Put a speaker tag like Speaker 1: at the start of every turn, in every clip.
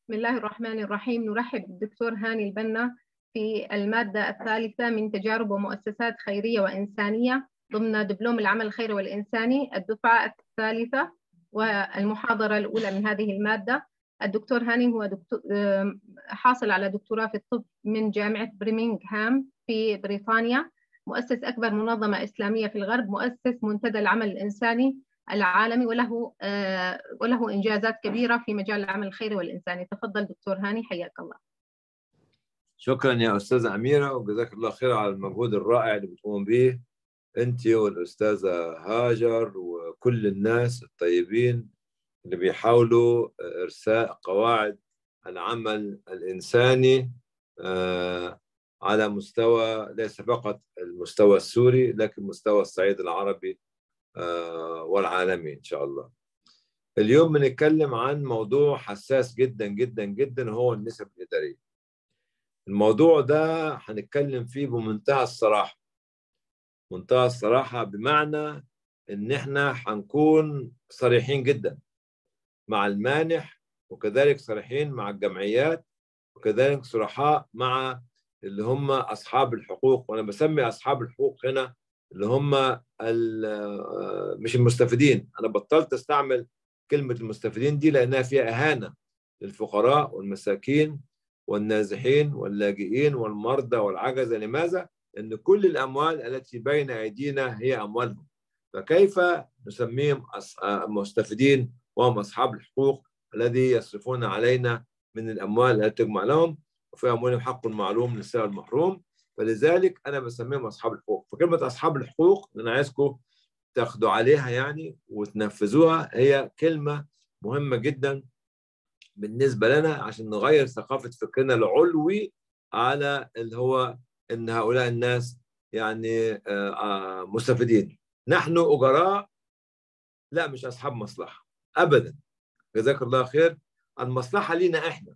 Speaker 1: بسم الله الرحمن الرحيم نرحب بالدكتور هاني البنا في المادة الثالثة من تجارب ومؤسسات خيرية وإنسانية ضمن دبلوم العمل الخيري والإنساني الدفعة الثالثة والمحاضرة الأولى من هذه المادة الدكتور هاني هو دكتور حاصل على دكتوراه في الطب من جامعة بريمنغهام في بريطانيا مؤسس أكبر منظمة إسلامية في الغرب مؤسس منتدى العمل الإنساني العالمي وله وله إنجازات كبيرة في مجال العمل الخيري والإنساني تفضل دكتور هاني حياك الله
Speaker 2: شكرا يا أستاذة أميرة وجزاك الله خير على المجهود الرائع اللي بتقوم به أنت والأستاذة هاجر وكل الناس الطيبين اللي بيحاولوا إرساء قواعد العمل الإنساني على مستوى ليس فقط المستوى السوري لكن مستوى الصعيد العربي والعالمي إن شاء الله اليوم بنتكلم عن موضوع حساس جدا جدا جدا هو النسب الإدارية الموضوع ده هنتكلم فيه بمنتهى الصراحة منتهى الصراحة بمعنى إن إحنا هنكون صريحين جدا مع المانح وكذلك صريحين مع الجمعيات وكذلك صرحاء مع اللي هم أصحاب الحقوق وأنا بسمي أصحاب الحقوق هنا اللي هم مش المستفيدين أنا بطلت أستعمل كلمة المستفيدين دي لأنها فيها إهانة للفقراء والمساكين والنازحين واللاجئين والمرضى والعجزة لماذا؟ لأن كل الأموال التي بين أيدينا هي أموالهم فكيف نسميهم مستفيدين وهم أصحاب الحقوق الذي يصرفون علينا من الأموال التي تجمع لهم وفي أموالهم حق معلوم للسائل المحروم فلذلك أنا بسميهم أصحاب الحقوق فكلمة أصحاب الحقوق اللي أنا عايزكم تاخدوا عليها يعني وتنفذوها هي كلمة مهمة جدا بالنسبة لنا عشان نغير ثقافة فكرنا العلوي على اللي هو ان هؤلاء الناس يعني مستفيدين نحن اجراء لا مش اصحاب مصلحه ابدا جزاك الله خير المصلحه لينا احنا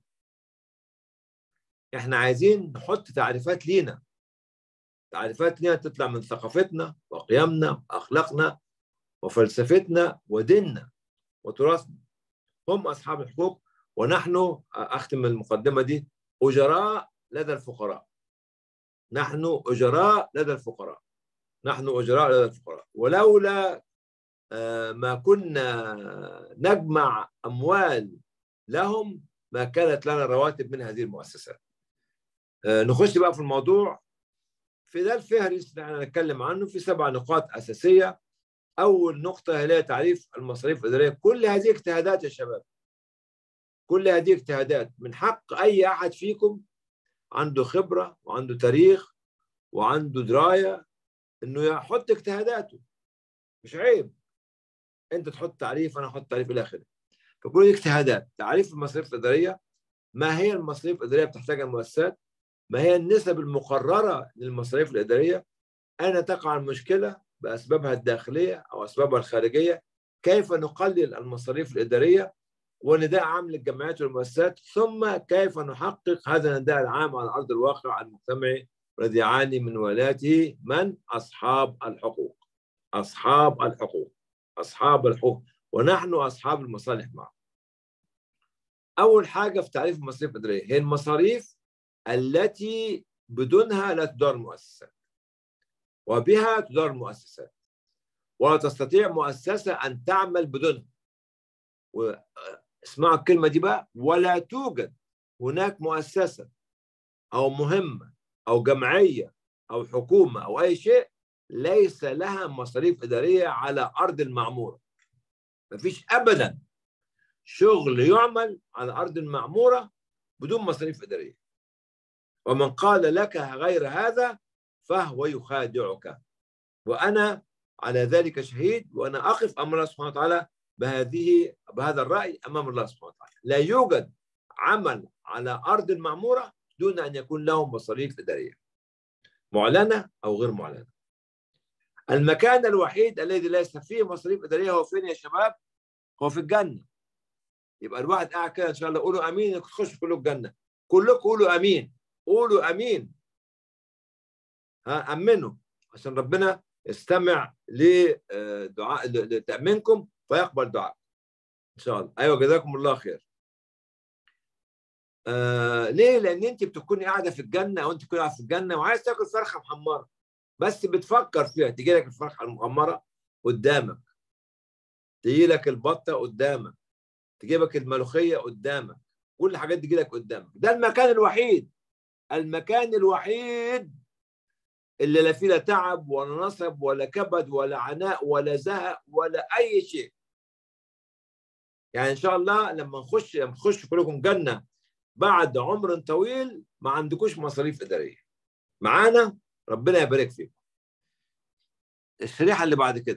Speaker 2: احنا عايزين نحط تعريفات لينا تعريفات لينا تطلع من ثقافتنا وقيمنا واخلاقنا وفلسفتنا وديننا وتراثنا هم اصحاب الحقوق ونحن اختم المقدمه دي اجراء لدى الفقراء نحن أجراء لدى الفقراء نحن أجراء لدى الفقراء ولولا ما كنا نجمع أموال لهم ما كانت لنا رواتب من هذه المؤسسات نخش بقى في الموضوع في ده الفهرس اللي احنا هنتكلم عنه في سبع نقاط أساسية أول نقطة هي تعريف المصاريف الإدارية كل هذه اجتهادات يا شباب كل هذه اجتهادات من حق أي أحد فيكم عنده خبرة وعنده تاريخ وعنده دراية إنه يحط اجتهاداته مش عيب أنت تحط تعريف أنا أحط تعريف إلى آخره فكل اجتهادات تعريف المصاريف الإدارية ما هي المصاريف الإدارية بتحتاجها المؤسسات ما هي النسب المقررة للمصاريف الإدارية أين تقع المشكلة بأسبابها الداخلية أو أسبابها الخارجية كيف نقلل المصاريف الإدارية ونداء عام للجمعيات والمؤسسات ثم كيف نحقق هذا النداء العام على ارض الواقع المجتمعي الذي يعاني من ولاته من اصحاب الحقوق اصحاب الحقوق اصحاب الحقوق ونحن اصحاب المصالح معه اول حاجه في تعريف المصاريف الاداريه هي المصاريف التي بدونها لا تدار المؤسسات وبها تدار المؤسسات ولا تستطيع مؤسسه ان تعمل بدونها اسمعوا الكلمة دي بقى ولا توجد هناك مؤسسة أو مهمة أو جمعية أو حكومة أو أي شيء ليس لها مصاريف إدارية على أرض المعمورة مفيش أبدا شغل يعمل على أرض المعمورة بدون مصاريف إدارية ومن قال لك غير هذا فهو يخادعك وأنا على ذلك شهيد وأنا أقف أمر الله سبحانه وتعالى بهذه بهذا الرأي أمام الله سبحانه وتعالى لا يوجد عمل على أرض المعمورة دون أن يكون له مصاريف إدارية معلنة أو غير معلنة المكان الوحيد الذي ليس فيه مصاريف إدارية هو فين يا شباب؟ هو في الجنة يبقى الواحد قاعد كده إن شاء الله قولوا أمين تخش كلكم الجنة كلكم قولوا أمين قولوا أمين ها أمنوا عشان ربنا يستمع لدعاء لتأمينكم فيقبل دعاء ان شاء الله ايوه جزاكم الله خير آه ليه؟ لان انت بتكوني قاعده في الجنه او انت تكوني قاعده في الجنه وعايز تاكل فرخه محمره بس بتفكر فيها تيجي لك الفرخه المحمره قدامك تيجي لك البطه قدامك تجيبك الملوخيه قدامك كل الحاجات دي تجي لك قدامك ده المكان الوحيد المكان الوحيد اللي لا فيه لا تعب ولا نصب ولا كبد ولا عناء ولا زهق ولا اي شيء يعني ان شاء الله لما نخش لما تخش كلكم جنه بعد عمر طويل ما عندكوش مصاريف اداريه معانا ربنا يبارك فيكم الشريحه اللي بعد كده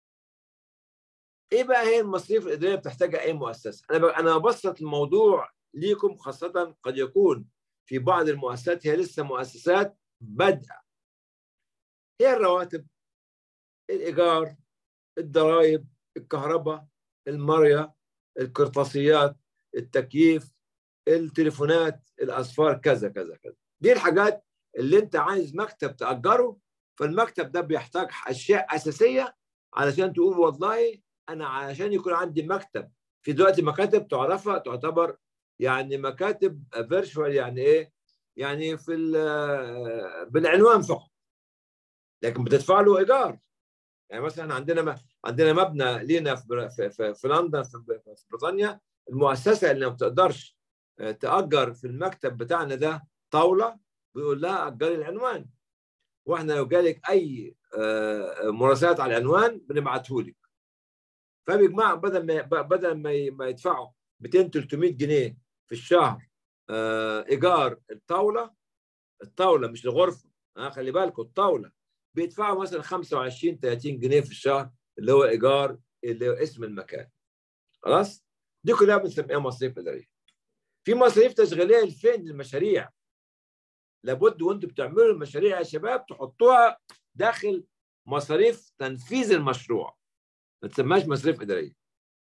Speaker 2: ايه بقى هي المصاريف الاداريه بتحتاجها اي مؤسسه انا ب... انا ببسط الموضوع ليكم خاصه قد يكون في بعض المؤسسات هي لسه مؤسسات بادئه هي الرواتب الايجار الضرائب الكهرباء المرية القرطاسيات التكييف التليفونات الاصفار كذا كذا كذا دي الحاجات اللي انت عايز مكتب تاجره فالمكتب ده بيحتاج اشياء اساسيه علشان تقول والله انا علشان يكون عندي مكتب في دلوقتي مكاتب تعرفها تعتبر يعني مكاتب فيرتشوال يعني ايه؟ يعني في بالعنوان فقط لكن بتدفع له ايجار يعني مثلا عندنا عندنا مبنى لينا في في, في لندن في بريطانيا المؤسسه اللي ما بتقدرش تاجر في المكتب بتاعنا ده طاوله بيقول لها اجري العنوان واحنا لو جالك اي مراسلات على العنوان بنبعته لك فبيجمع بدل ما بدل ما يدفعوا 200 300 جنيه في الشهر ايجار الطاوله الطاوله مش الغرفه ها خلي بالكم الطاوله بيدفعوا مثلا 25 30 جنيه في الشهر اللي هو ايجار اللي هو اسم المكان خلاص دي كلها بنسميها مصاريف اداريه في مصاريف تشغيليه لفين للمشاريع لابد وانتم بتعملوا المشاريع يا شباب تحطوها داخل مصاريف تنفيذ المشروع ما تسماش مصاريف اداريه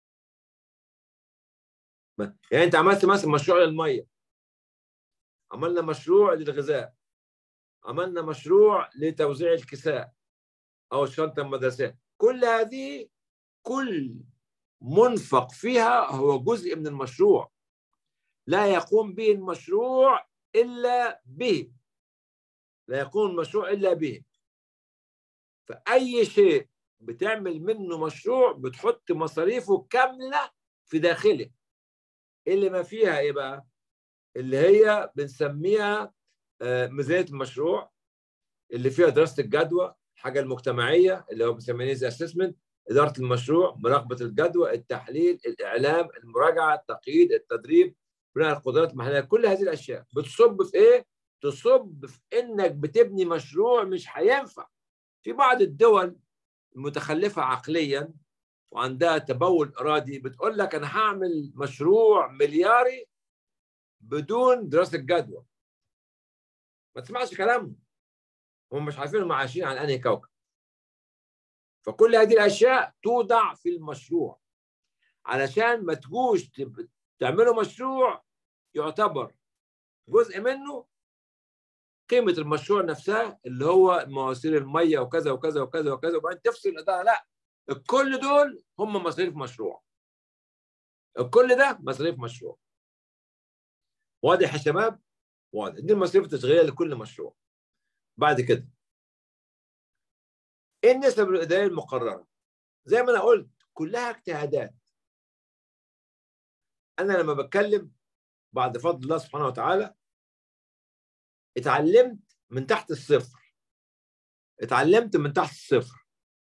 Speaker 2: يعني انت عملت مثلا مشروع للميه عملنا مشروع للغذاء عملنا مشروع لتوزيع الكساء او الشنطه المدرسيه كل هذه كل منفق فيها هو جزء من المشروع لا يقوم به المشروع الا به لا يكون المشروع الا به فاي شيء بتعمل منه مشروع بتحط مصاريفه كامله في داخله اللي ما فيها ايه بقى اللي هي بنسميها ميزانيه المشروع اللي فيها دراسه الجدوى الحاجه المجتمعيه اللي هو بنسميها زي اسسمنت اداره المشروع مراقبه الجدوى التحليل الاعلام المراجعه التقييد التدريب بناء القدرات المحليه كل هذه الاشياء بتصب في ايه تصب في انك بتبني مشروع مش هينفع في بعض الدول المتخلفه عقليا وعندها تبول ارادي بتقول لك انا هعمل مشروع ملياري بدون دراسه جدوى ما تسمعش كلامهم هم مش عارفين هم عايشين على انهي كوكب فكل هذه الاشياء توضع في المشروع علشان ما تجوش تعملوا مشروع يعتبر جزء منه قيمه المشروع نفسها اللي هو مواسير الميه وكذا وكذا وكذا وكذا وبعدين تفصل الاداره لا الكل دول هم مصاريف مشروع الكل ده مصاريف مشروع واضح يا شباب واضح دي المصاريف التشغيليه لكل مشروع بعد كده ايه النسب الاداريه المقرره زي ما انا قلت كلها اجتهادات انا لما بتكلم بعد فضل الله سبحانه وتعالى اتعلمت من تحت الصفر اتعلمت من تحت الصفر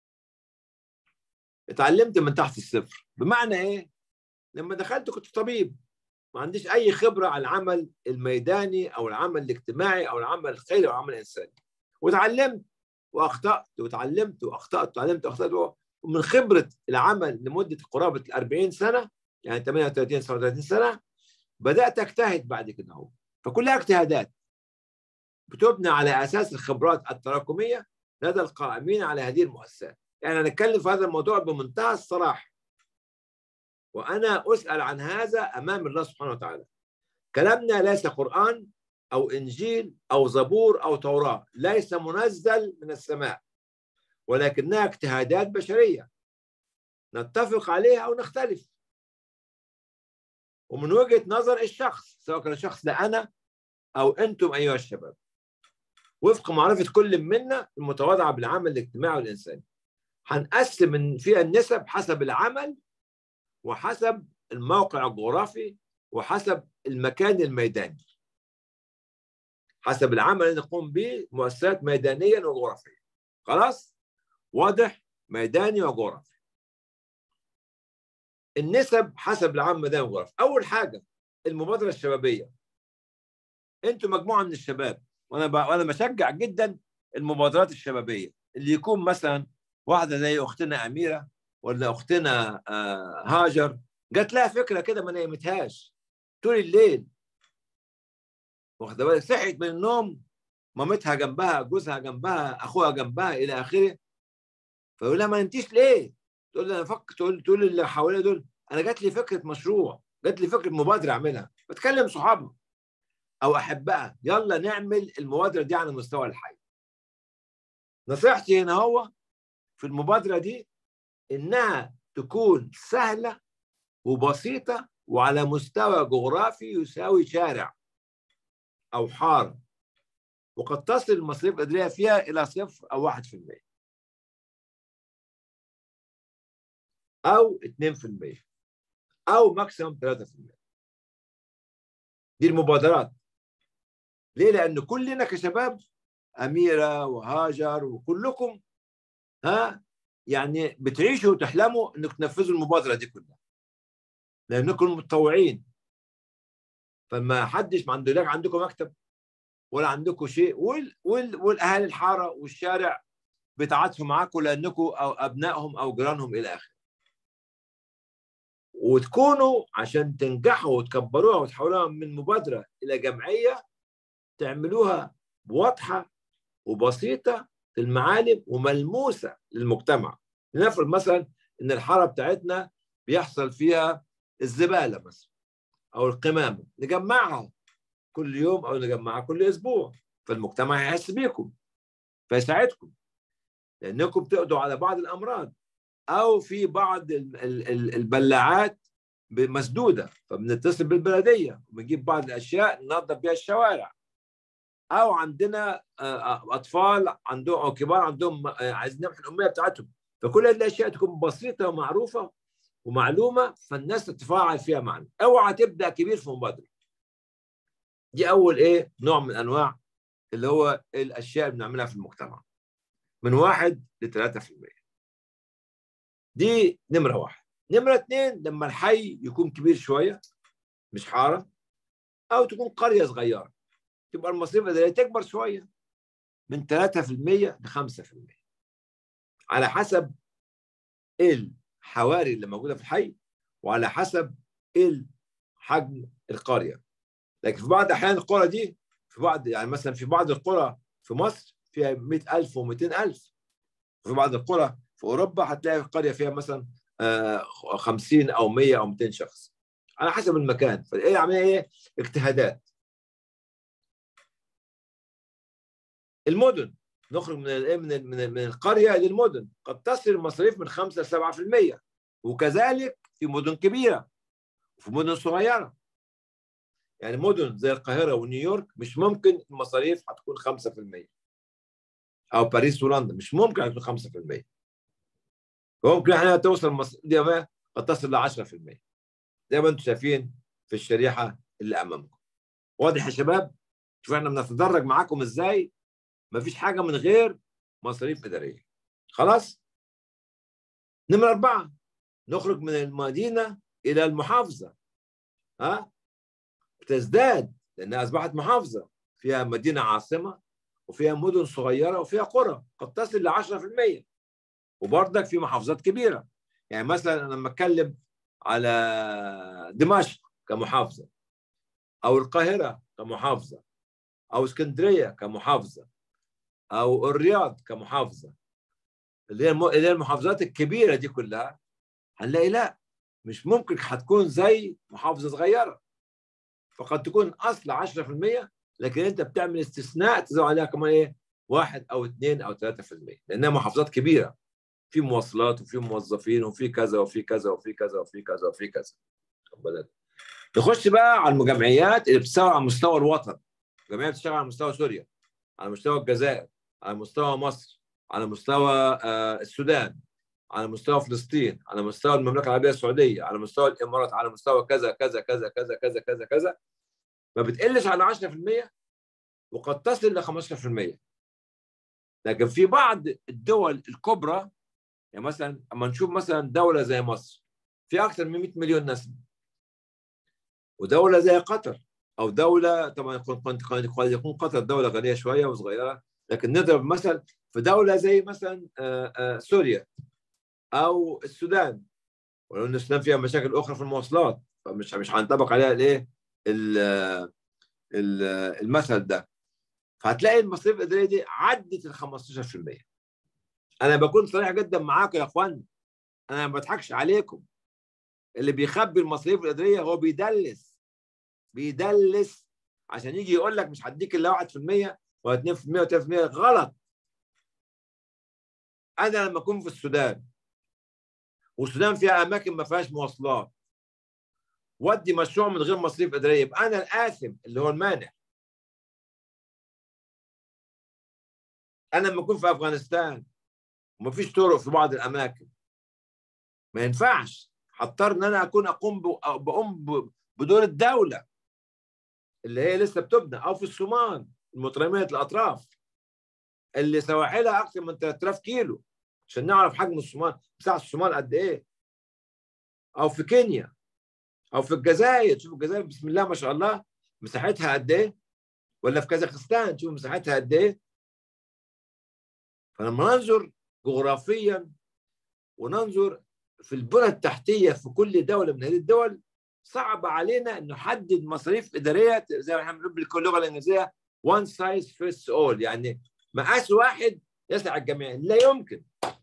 Speaker 2: اتعلمت من تحت الصفر بمعنى ايه لما دخلت كنت طبيب ما عنديش اي خبره على العمل الميداني او العمل الاجتماعي او العمل الخيري او العمل الانساني وتعلمت واخطات وتعلمت واخطات وتعلمت واخطات ومن خبره العمل لمده قرابه ال 40 سنه يعني 38 37 سنه بدات اجتهد بعد كده اهو فكلها اجتهادات بتبنى على اساس الخبرات التراكميه لدى القائمين على هذه المؤسسات يعني هنتكلم في هذا الموضوع بمنتهى الصراحه وانا اسال عن هذا امام الله سبحانه وتعالى كلامنا ليس قران او انجيل او زبور او توراه ليس منزل من السماء ولكنها اجتهادات بشريه نتفق عليها او نختلف ومن وجهه نظر الشخص سواء كان الشخص ده انا او انتم ايها الشباب وفق معرفه كل منا المتواضعه بالعمل الاجتماعي والانساني هنقسم فيها النسب حسب العمل وحسب الموقع الجغرافي وحسب المكان الميداني حسب العمل اللي نقوم به مؤسسات ميدانيا وجغرافيا خلاص واضح ميداني وجغرافي النسب حسب العمل الميداني وجغرافي اول حاجه المبادره الشبابيه انتوا مجموعه من الشباب وانا ب... وانا بشجع جدا المبادرات الشبابيه اللي يكون مثلا واحده زي اختنا اميره ولا اختنا هاجر جات لها فكره كده ما نيمتهاش طول الليل واخده بالك صحيت من النوم مامتها جنبها جوزها جنبها اخوها جنبها الى اخره فيقول لها ما نمتيش ليه؟ تقول لي انا فك تقول تقول اللي حواليا دول انا جات لي فكره مشروع جات لي فكره مبادره اعملها بتكلم صحابها او احبها يلا نعمل المبادره دي على مستوى الحي نصيحتي هنا هو في المبادره دي انها تكون سهله وبسيطه وعلى مستوى جغرافي يساوي شارع او حاره وقد تصل المصاريف الاداريه فيها الى صفر او 1% او 2% او ماكسيموم 3% دي المبادرات ليه؟ لأن كلنا كشباب أميرة وهاجر وكلكم ها يعني بتعيشوا وتحلموا انكم تنفذوا المبادره دي كلها لانكم متطوعين فما حدش ما عنده عندكم مكتب ولا عندكم شيء وال وال والاهالي الحاره والشارع بيتعاطفوا معاكم لانكم او ابنائهم او جيرانهم الى اخره وتكونوا عشان تنجحوا وتكبروها وتحولوها من مبادره الى جمعيه تعملوها واضحه وبسيطه في المعالم وملموسه للمجتمع لنفرض مثلا ان الحاره بتاعتنا بيحصل فيها الزباله مثلا او القمامه نجمعها كل يوم او نجمعها كل اسبوع فالمجتمع هيحس بيكم فيساعدكم لانكم تقضوا على بعض الامراض او في بعض البلاعات مسدوده فبنتصل بالبلديه وبنجيب بعض الاشياء ننظف بيها الشوارع او عندنا اطفال عندهم او كبار عندهم عايزين نمحي الاميه بتاعتهم فكل هذه الاشياء تكون بسيطه ومعروفه ومعلومه فالناس تتفاعل فيها معنا اوعى تبدا كبير في مبادره دي اول ايه نوع من انواع اللي هو الاشياء اللي بنعملها في المجتمع من واحد ل 3% دي نمره واحد نمره اثنين لما الحي يكون كبير شويه مش حاره او تكون قريه صغيره تبقى المصاريف الاداريه تكبر شويه من 3% ل 5% على حسب الحواري اللي موجوده في الحي وعلى حسب حجم القريه لكن في بعض الاحيان القرى دي في بعض يعني مثلا في بعض القرى في مصر فيها 100000 و200000 في بعض القرى في اوروبا هتلاقي القريه فيها مثلا 50 او 100 او 200 شخص على حسب المكان فايه عمليه ايه اجتهادات المدن نخرج من الايه من من من القريه للمدن قد تصل المصاريف من 5 ل 7% وكذلك في مدن كبيره وفي مدن صغيره يعني مدن زي القاهره ونيويورك مش ممكن المصاريف هتكون 5% او باريس ولندن مش ممكن هتكون 5% ممكن احنا توصل المصاريف دي قد تصل ل 10% زي ما انتم شايفين في الشريحه اللي امامكم واضح يا شباب شوف احنا بنتدرج معاكم ازاي مفيش حاجه من غير مصاريف اداريه خلاص نمرة أربعة نخرج من المدينة إلى المحافظة ها تزداد لأنها أصبحت محافظة فيها مدينة عاصمة وفيها مدن صغيرة وفيها قرى قد تصل ل 10% وبرضك في محافظات كبيرة يعني مثلا أنا لما أتكلم على دمشق كمحافظة أو القاهرة كمحافظة أو اسكندرية كمحافظة او الرياض كمحافظه اللي هي اللي هي المحافظات الكبيره دي كلها هنلاقي لا مش ممكن هتكون زي محافظه صغيره فقد تكون اصل 10% لكن انت بتعمل استثناء تزود عليها كمان ايه؟ واحد او اثنين او 3% لانها محافظات كبيره في مواصلات وفي موظفين وفي كذا وفي كذا وفي كذا وفي كذا وفي كذا نخش بقى على المجمعيات اللي بتشتغل على مستوى الوطن جمعيات بتشتغل على مستوى سوريا على مستوى الجزائر على مستوى مصر على مستوى آه، السودان على مستوى فلسطين على مستوى المملكه العربيه السعوديه على مستوى الامارات على مستوى كذا كذا كذا كذا كذا كذا كذا ما بتقلش على 10% وقد تصل ل 15% لكن في بعض الدول الكبرى يعني مثلا اما نشوف مثلا دوله زي مصر في اكثر من 100 مليون نسمه ودوله زي قطر او دوله طبعا قد يكون قطر دوله غنيه شويه وصغيره لكن نضرب مثل في دوله زي مثلا سوريا او السودان ولو ان السودان فيها مشاكل اخرى في المواصلات فمش مش هنطبق عليها الايه المثل ده فهتلاقي المصاريف الاداريه دي عدت ال 15% انا بكون صريح جدا معاكم يا اخوان انا ما بضحكش عليكم اللي بيخبي المصاريف الاداريه هو بيدلس بيدلس عشان يجي يقول لك مش هديك الا 1% ولا 2% ولا 3% غلط انا لما اكون في السودان والسودان فيها اماكن ما فيهاش مواصلات ودي مشروع من غير مصاريف اداريه يبقى انا الاثم اللي هو المانع انا لما اكون في افغانستان ومفيش طرق في بعض الاماكن ما ينفعش هضطر ان انا اكون اقوم بقوم بدور الدوله اللي هي لسه بتبنى او في الصومال المتراميه الاطراف اللي سواحلها اكثر من 3000 كيلو عشان نعرف حجم الصومال مساحه الصومال قد ايه او في كينيا او في الجزائر شوف الجزائر بسم الله ما شاء الله مساحتها قد ايه ولا في كازاخستان شوف مساحتها قد ايه فلما ننظر جغرافيا وننظر في البنى التحتيه في كل دوله من هذه الدول صعب علينا ان نحدد مصاريف اداريه زي ما احنا بنقول باللغه الانجليزيه one size fits all يعني مقاس واحد يسع الجميع لا يمكن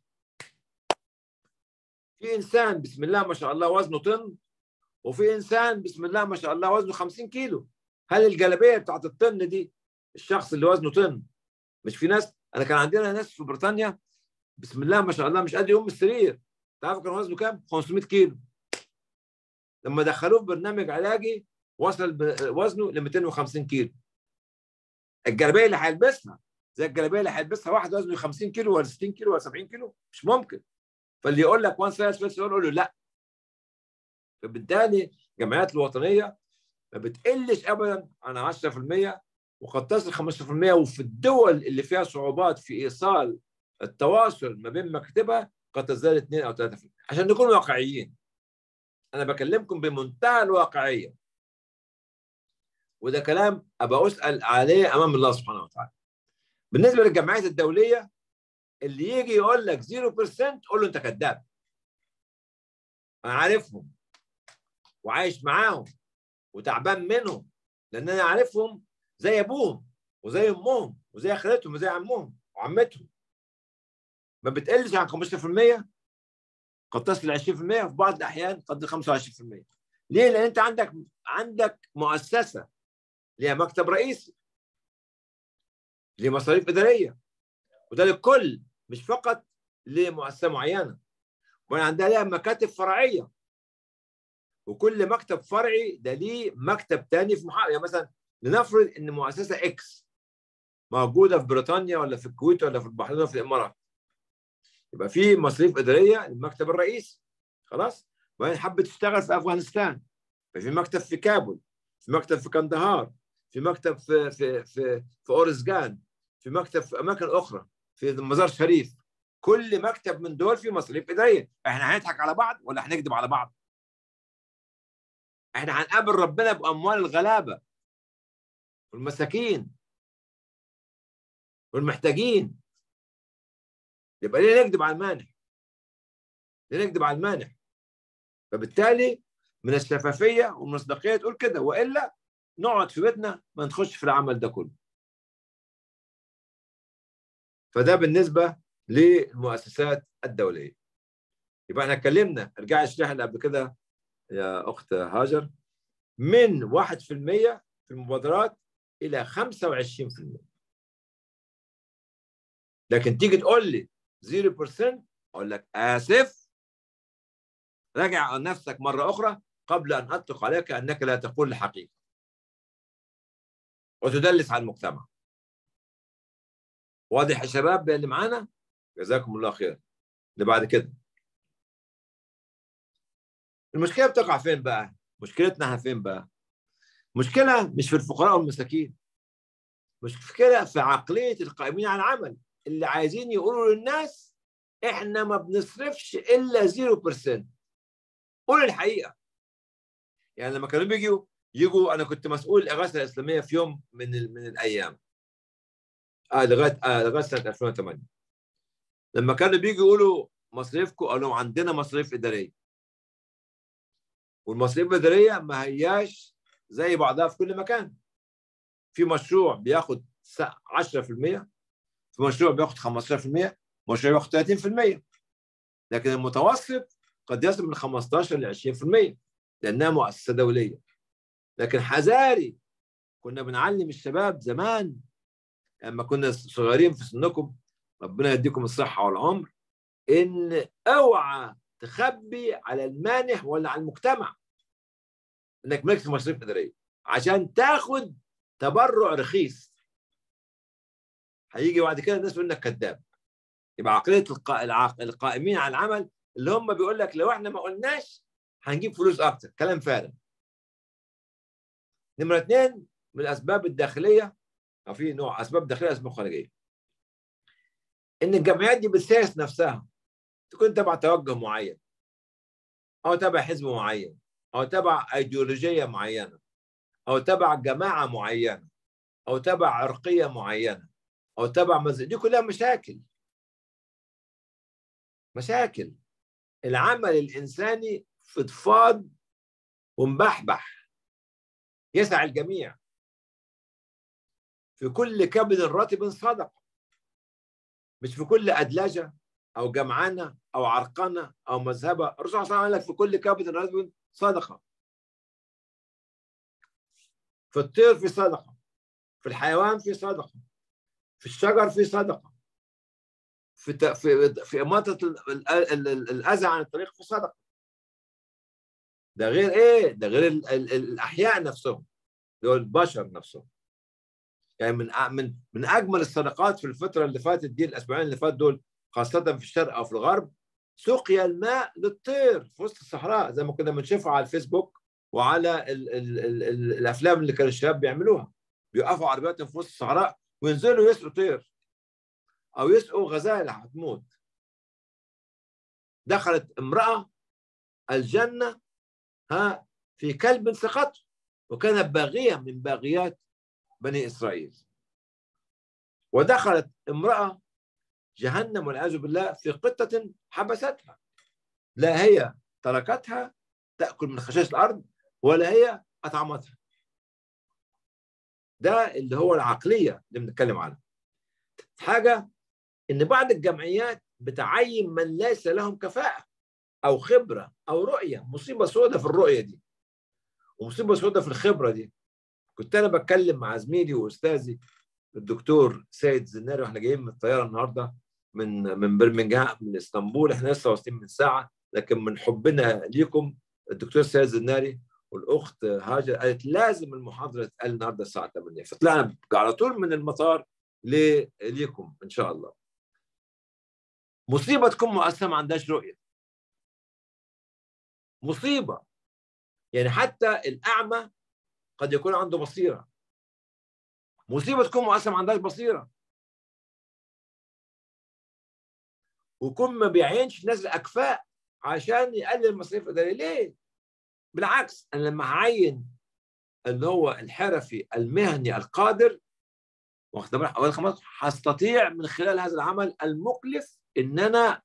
Speaker 2: في انسان بسم الله ما شاء الله وزنه طن وفي انسان بسم الله ما شاء الله وزنه 50 كيلو هل الجلابيه بتاعت الطن دي الشخص اللي وزنه طن مش في ناس انا كان عندنا ناس في بريطانيا بسم الله ما شاء الله مش قادر يقوم السرير تعرف كان وزنه كام 500 كيلو لما دخلوه في برنامج علاجي وصل وزنه ل 250 كيلو الجلابيه اللي هيلبسها زي الجلابيه اللي هيلبسها واحد وزنه 50 كيلو ولا 60 كيلو ولا 70 كيلو مش ممكن فاللي يقول لك وان سايز فيتس يقول له لا فبالتالي الجمعيات الوطنيه ما بتقلش ابدا عن 10% وقد تصل 15% وفي الدول اللي فيها صعوبات في ايصال التواصل ما بين مكتبها قد تزداد 2 او 3% عشان نكون واقعيين انا بكلمكم بمنتهى الواقعيه وده كلام ابقى اسال عليه امام الله سبحانه وتعالى بالنسبه للجمعيات الدوليه اللي يجي يقول لك 0% قول له انت كذاب انا عارفهم وعايش معاهم وتعبان منهم لان انا عارفهم زي ابوهم وزي امهم وزي خالتهم وزي عمهم وعمتهم ما بتقلش عن 15% قد تصل 20% في بعض الاحيان قد 25% ليه؟ لان انت عندك عندك مؤسسه ليها مكتب رئيسي ليه مصاريف اداريه وده للكل مش فقط لمؤسسه معينه وأنا عندها ليها مكاتب فرعيه وكل مكتب فرعي ده ليه مكتب تاني في محافظه يعني مثلا لنفرض ان مؤسسه اكس موجوده في بريطانيا ولا في الكويت ولا في البحرين ولا في الامارات يبقى في مصاريف اداريه للمكتب الرئيسي خلاص وبعدين حابه تشتغل في افغانستان ففي مكتب في كابول في مكتب في كندهار في مكتب في في في في اورزجان في مكتب في اماكن اخرى في مزار شريف كل مكتب من دول فيه مصاريف اداريه احنا هنضحك على بعض ولا هنكذب على بعض احنا هنقابل ربنا باموال الغلابه والمساكين والمحتاجين يبقى ليه نكذب على المانع ليه نكذب على المانع فبالتالي من الشفافيه والمصداقيه تقول كده والا نقعد في بيتنا ما نخش في العمل ده كله فده بالنسبه للمؤسسات الدوليه يبقى احنا اتكلمنا ارجعي الشريحه اللي قبل كده يا اخت هاجر من 1% في المبادرات الى 25% لكن تيجي تقول لي 0% اقول لك اسف راجع نفسك مره اخرى قبل ان اطلق عليك انك لا تقول الحقيقه وتدلس على المجتمع واضح يا شباب اللي معانا جزاكم الله خير اللي بعد كده المشكله بتقع فين بقى مشكلتنا احنا فين بقى مشكله مش في الفقراء والمساكين مشكله في عقليه القائمين على العمل اللي عايزين يقولوا للناس احنا ما بنصرفش الا 0% قول الحقيقه يعني لما كانوا بيجوا يجوا انا كنت مسؤول الاغاثه الاسلاميه في يوم من من الايام اه لغايه آه لغايه سنه 2008 لما كانوا بيجوا يقولوا مصاريفكم قالوا عندنا مصاريف اداريه والمصاريف الاداريه ما هياش زي بعضها في كل مكان في مشروع بياخد 10% في مشروع بياخد 15% مشروع بياخد 30% لكن المتوسط قد يصل من 15 ل 20% لانها مؤسسه دوليه لكن حذاري كنا بنعلم الشباب زمان لما كنا صغيرين في سنكم ربنا يديكم الصحه والعمر ان اوعى تخبي على المانح ولا على المجتمع انك ملكت مصاريف اداريه عشان تاخد تبرع رخيص هيجي بعد كده الناس يقول لك كذاب يبقى عقليه القائمين على العمل اللي هم بيقول لك لو احنا ما قلناش هنجيب فلوس اكتر كلام فارغ نمره اثنين من الاسباب الداخليه او في نوع اسباب داخليه اسباب خارجيه ان الجمعيات دي بتسيس نفسها تكون تبع توجه معين او تبع حزب معين او تبع ايديولوجيه معينه او تبع جماعه معينه او تبع عرقيه معينه او تبع مزيد دي كلها مشاكل مشاكل العمل الانساني فضفاض ومبحبح يسع الجميع في كل كبد رطب صدقه مش في كل ادلجه او جمعانه او عرقنه او مذهبه الرسول صلى الله عليه وسلم قال لك في كل كبد رطب صدقه في الطير في صدقه في الحيوان في صدقه في الشجر في صدقه في في في اماطه الاذى عن الطريق في صدقه ده غير ايه ده غير ال ال الاحياء نفسهم اللي هو البشر نفسهم يعني من من من اجمل الصدقات في الفتره اللي فاتت دي الاسبوعين اللي فات دول خاصه في الشرق او في الغرب سقيا الماء للطير في وسط الصحراء زي ما كنا بنشوفها على الفيسبوك وعلى ال ال ال ال الافلام اللي كان الشباب بيعملوها بيوقفوا عربياتهم في وسط الصحراء وينزلوا يسقوا طير او يسقوا غزاله هتموت دخلت امراه الجنه ها في كلب سقط وكانت باغيه من باغيات بني اسرائيل ودخلت امراه جهنم والعياذ بالله في قطه حبستها لا هي تركتها تاكل من خشاش الارض ولا هي اطعمتها ده اللي هو العقليه اللي بنتكلم عنها حاجه ان بعض الجمعيات بتعين من ليس لهم كفاءه او خبره او رؤيه مصيبه سوداء في الرؤيه دي ومصيبه سوداء في الخبره دي كنت انا بتكلم مع زميلي واستاذي الدكتور سيد زناري واحنا جايين من الطياره النهارده من من برمنجهام من اسطنبول احنا لسه واصلين من ساعه لكن من حبنا ليكم الدكتور سيد زناري والاخت هاجر قالت لازم المحاضره تتقال النهارده الساعه 8 فطلعنا على طول من المطار ليكم ان شاء الله مصيبه تكون مؤسسه ما عندهاش رؤيه مصيبه يعني حتى الاعمى قد يكون عنده بصيره مصيبه تكون مؤسسه ما عندهاش بصيره ويكون ما بيعينش ناس الاكفاء عشان يقلل المصاريف الاداريه ليه؟ بالعكس انا لما هعين اللي هو الحرفي المهني القادر واخد بالك هستطيع من خلال هذا العمل المكلف ان انا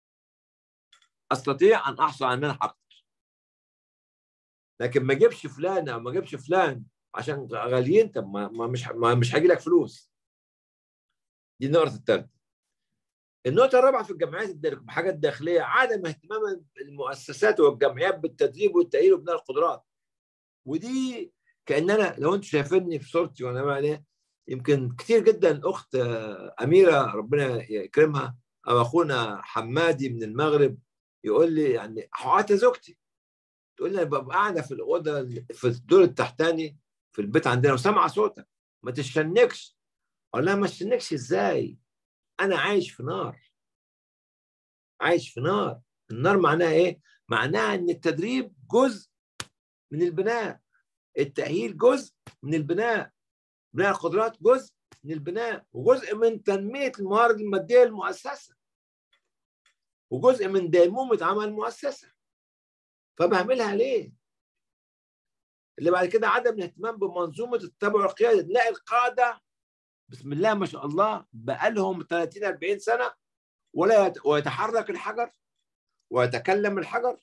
Speaker 2: استطيع ان احصل على منح اكتر لكن ما اجيبش فلان او ما اجيبش فلان عشان غاليين طب ما مش ما مش هيجي لك فلوس دي النقطه الثالثه النقطة الرابعة في الجمعيات الحاجات الداخلية عدم اهتمام المؤسسات والجمعيات بالتدريب والتأهيل وبناء القدرات ودي كأننا لو انتم شايفيني في صورتي وانا بعمل يمكن كثير جدا اخت اميره ربنا يكرمها او اخونا حمادي من المغرب يقول لي يعني حققت زوجتي تقول لي ببقى قاعده في الاوضه في الدور التحتاني في البيت عندنا وسامعه صوتك ما تشنكش اقول لها ما تشنكش ازاي انا عايش في نار عايش في نار النار معناها ايه معناها ان التدريب جزء من البناء التأهيل جزء من البناء بناء القدرات جزء من البناء وجزء من تنمية الموارد المادية للمؤسسة وجزء من ديمومة عمل المؤسسة فبعملها ليه؟ اللي بعد كده عدم الاهتمام بمنظومة التبع والقيادة نلاقي القادة بسم الله ما شاء الله بقالهم 30 40 سنة ولا ويتحرك الحجر ويتكلم الحجر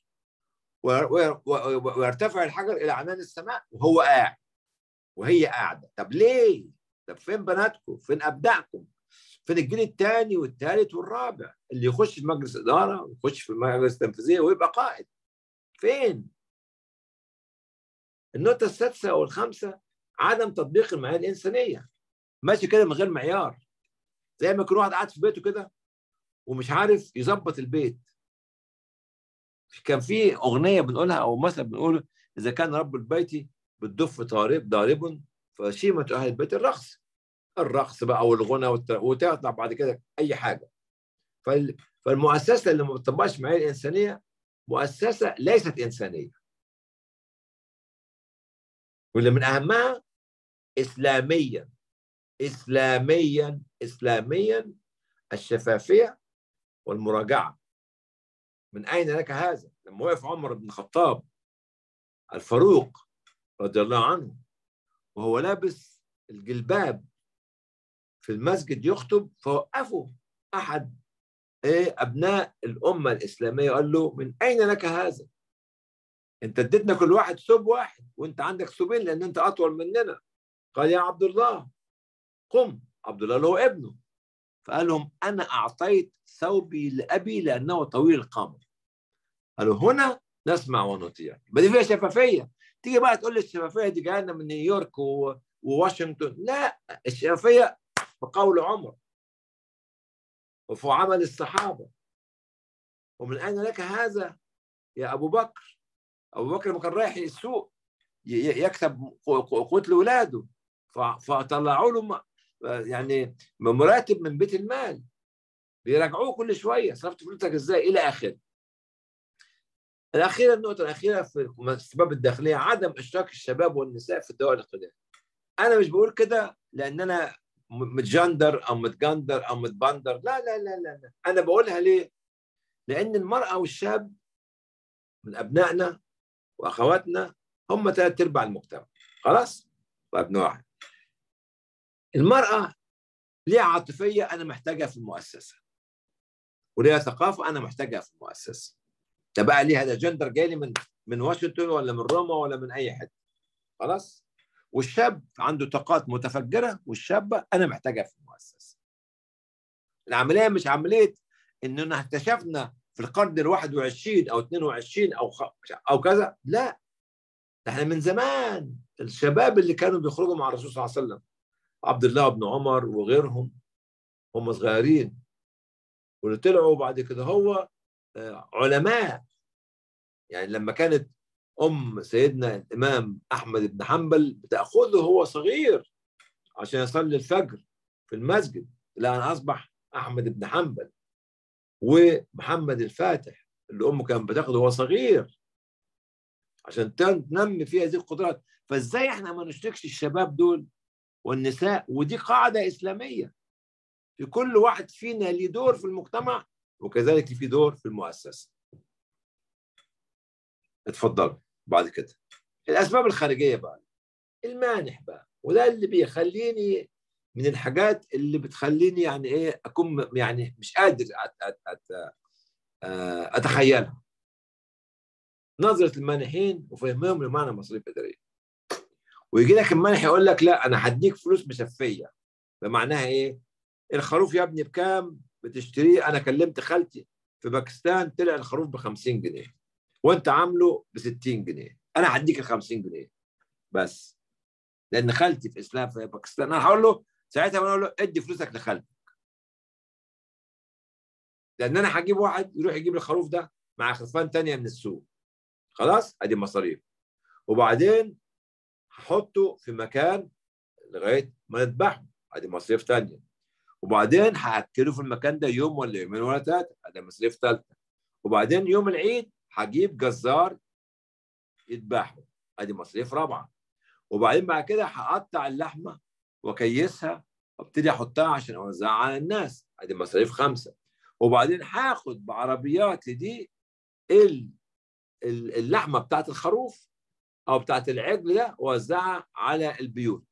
Speaker 2: ويرتفع الحجر الى عنان السماء وهو قاعد وهي قاعده طب ليه طب فين بناتكم فين ابنائكم فين الجيل الثاني والثالث والرابع اللي يخش في مجلس اداره ويخش في المجلس التنفيذيه ويبقى قائد فين النقطه السادسه والخامسه عدم تطبيق المعايير الانسانيه ماشي كده من غير معيار زي ما يكون واحد قاعد في بيته كده ومش عارف يظبط البيت كان في اغنيه بنقولها او مثل بنقوله اذا كان رب البيت بالدف ضارب ضارب فشيمه اهل البيت الرقص الرقص بقى والغنى وتطلع بعد كده اي حاجه فالمؤسسه اللي ما بتطبقش معايير الانسانيه مؤسسه ليست انسانيه واللي من اهمها اسلاميا اسلاميا اسلاميا الشفافيه والمراجعه من أين لك هذا؟ لما وقف عمر بن الخطاب الفاروق رضي الله عنه وهو لابس الجلباب في المسجد يخطب فوقفه أحد إيه أبناء الأمة الإسلامية قال له من أين لك هذا؟ أنت اديتنا كل واحد ثوب واحد وأنت عندك ثوبين لأن أنت أطول مننا قال يا عبد الله قم عبد الله اللي هو ابنه فقال لهم أنا أعطيت ثوبي لأبي لأنه طويل القامة قالوا هنا نسمع ونطيع يبقى دي فيها شفافيه تيجي بقى تقول لي الشفافيه دي جايه من نيويورك و... وواشنطن لا الشفافيه في قول عمر وفي عمل الصحابه ومن اين لك هذا يا ابو بكر ابو بكر لما كان رايح السوق يكسب قوت لاولاده فطلعوا له يعني مراتب من بيت المال بيراجعوه كل شويه صرفت فلوسك ازاي الى اخره الأخيرة النقطة الأخيرة في الأسباب الداخلية عدم إشراك الشباب والنساء في الدول الإقليمية. أنا مش بقول كده لأن أنا متجندر أو متجندر أو متبندر لا لا لا لا, لا. أنا بقولها ليه؟ لأن المرأة والشاب من أبنائنا وأخواتنا هم ثلاث أرباع المجتمع خلاص؟ وابن واحد المرأة ليها عاطفية أنا محتاجها في المؤسسة وليها ثقافة أنا محتاجها في المؤسسة ده بقى ليه هذا جندر جاي لي من من واشنطن ولا من روما ولا من اي حته خلاص والشاب عنده طاقات متفجره والشابه انا محتاجها في المؤسسه العمليه مش عمليه اننا اكتشفنا في القرن ال 21 او 22 او خ... او كذا لا احنا من زمان الشباب اللي كانوا بيخرجوا مع الرسول صلى الله عليه وسلم عبد الله بن عمر وغيرهم هم صغيرين واللي طلعوا بعد كده هو علماء يعني لما كانت ام سيدنا الامام احمد بن حنبل بتاخذه هو صغير عشان يصلي الفجر في المسجد الى ان اصبح احمد بن حنبل ومحمد الفاتح اللي امه كانت بتاخده وهو صغير عشان تنمي فيه هذه القدرات فازاي احنا ما نشركش الشباب دول والنساء ودي قاعده اسلاميه في كل واحد فينا ليه دور في المجتمع وكذلك في دور في المؤسسه اتفضلوا بعد كده الاسباب الخارجيه بقى المانح بقى وده اللي بيخليني من الحاجات اللي بتخليني يعني ايه اكون يعني مش قادر أت أت أت اتخيلها نظره المانحين وفهمهم لمعنى مصاريف اداريه ويجي لك المانح يقول لك لا انا هديك فلوس مسفيه بمعناها ايه الخروف يا ابني بكام بتشتريه انا كلمت خالتي في باكستان طلع الخروف ب 50 جنيه وانت عامله ب 60 جنيه انا هديك ال 50 جنيه بس لان خالتي في اسلام في باكستان انا هقول له ساعتها بقول له ادي فلوسك لخالتك لان انا هجيب واحد يروح يجيب الخروف ده مع خرفان تانية من السوق خلاص ادي مصاريف وبعدين هحطه في مكان لغايه ما نذبحه ادي مصاريف ثانيه وبعدين هاكله في المكان ده يوم ولا يومين ولا ثلاثه ادي مصاريف ثالثه وبعدين يوم العيد هجيب جزار يذبحه ادي مصاريف رابعه وبعدين بعد كده هقطع اللحمه واكيسها وابتدي احطها عشان اوزعها على الناس ادي مصاريف خمسه وبعدين هاخد بعربياتي دي اللحمه بتاعت الخروف او بتاعت العجل ده واوزعها على البيوت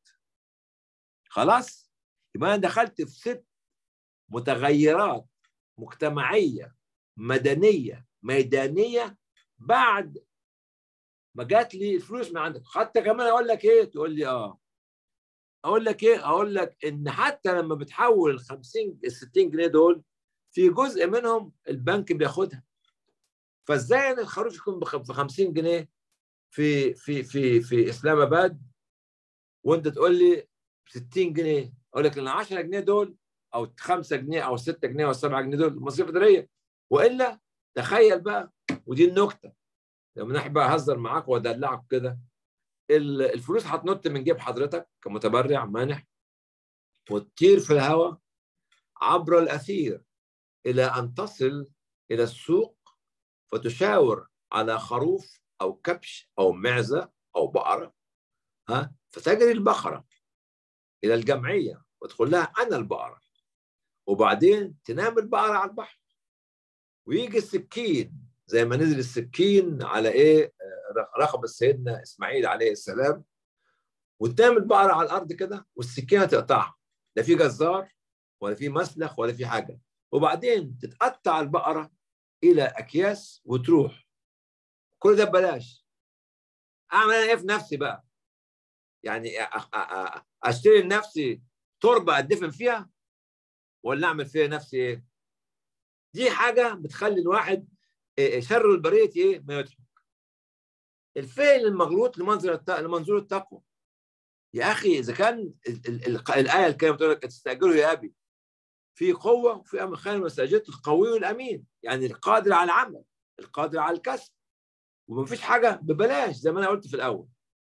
Speaker 2: خلاص يبقى انا دخلت في ست متغيرات مجتمعيه مدنيه ميدانيه بعد ما جات لي الفلوس من عندك حتى كمان اقول لك ايه تقول لي اه اقول لك ايه اقول لك ان حتى لما بتحول ال 50 ال 60 جنيه دول في جزء منهم البنك بياخدها فازاي ان الخروج يكون ب 50 جنيه في في في في اسلام اباد وانت تقول لي 60 جنيه اقول لك ال 10 جنيه دول او 5 جنيه او 6 جنيه او 7 جنيه دول مصاريف اداريه والا تخيل بقى ودي النكته لما احب اهزر معاك وادلعك كده الفلوس هتنط من جيب حضرتك كمتبرع مانح وتطير في الهواء عبر الاثير الى ان تصل الى السوق فتشاور على خروف او كبش او معزه او بقره ها فتجري البقره الى الجمعيه وتقول لها انا البقره وبعدين تنام البقره على البحر ويجي السكين زي ما نزل السكين على ايه رقبه سيدنا اسماعيل عليه السلام وتنام البقره على الارض كده والسكينه تقطعها لا في جزار ولا في مسلخ ولا في حاجه وبعدين تتقطع البقره الى اكياس وتروح كل ده ببلاش اعمل انا ايه في نفسي بقى يعني اشتري لنفسي تربه ادفن فيها ولا اعمل فيها نفسي ايه دي حاجه بتخلي الواحد شر البريه ايه ما يضحك الفعل المغلوط لمنظر لمنظور التقوى يا اخي اذا كان الايه الكريمه بتقول لك تستاجره يا ابي في قوه وفي امر خير مساجدته القوي الامين يعني القادر على العمل القادر على الكسب ومفيش حاجه ببلاش زي ما انا قلت في الاول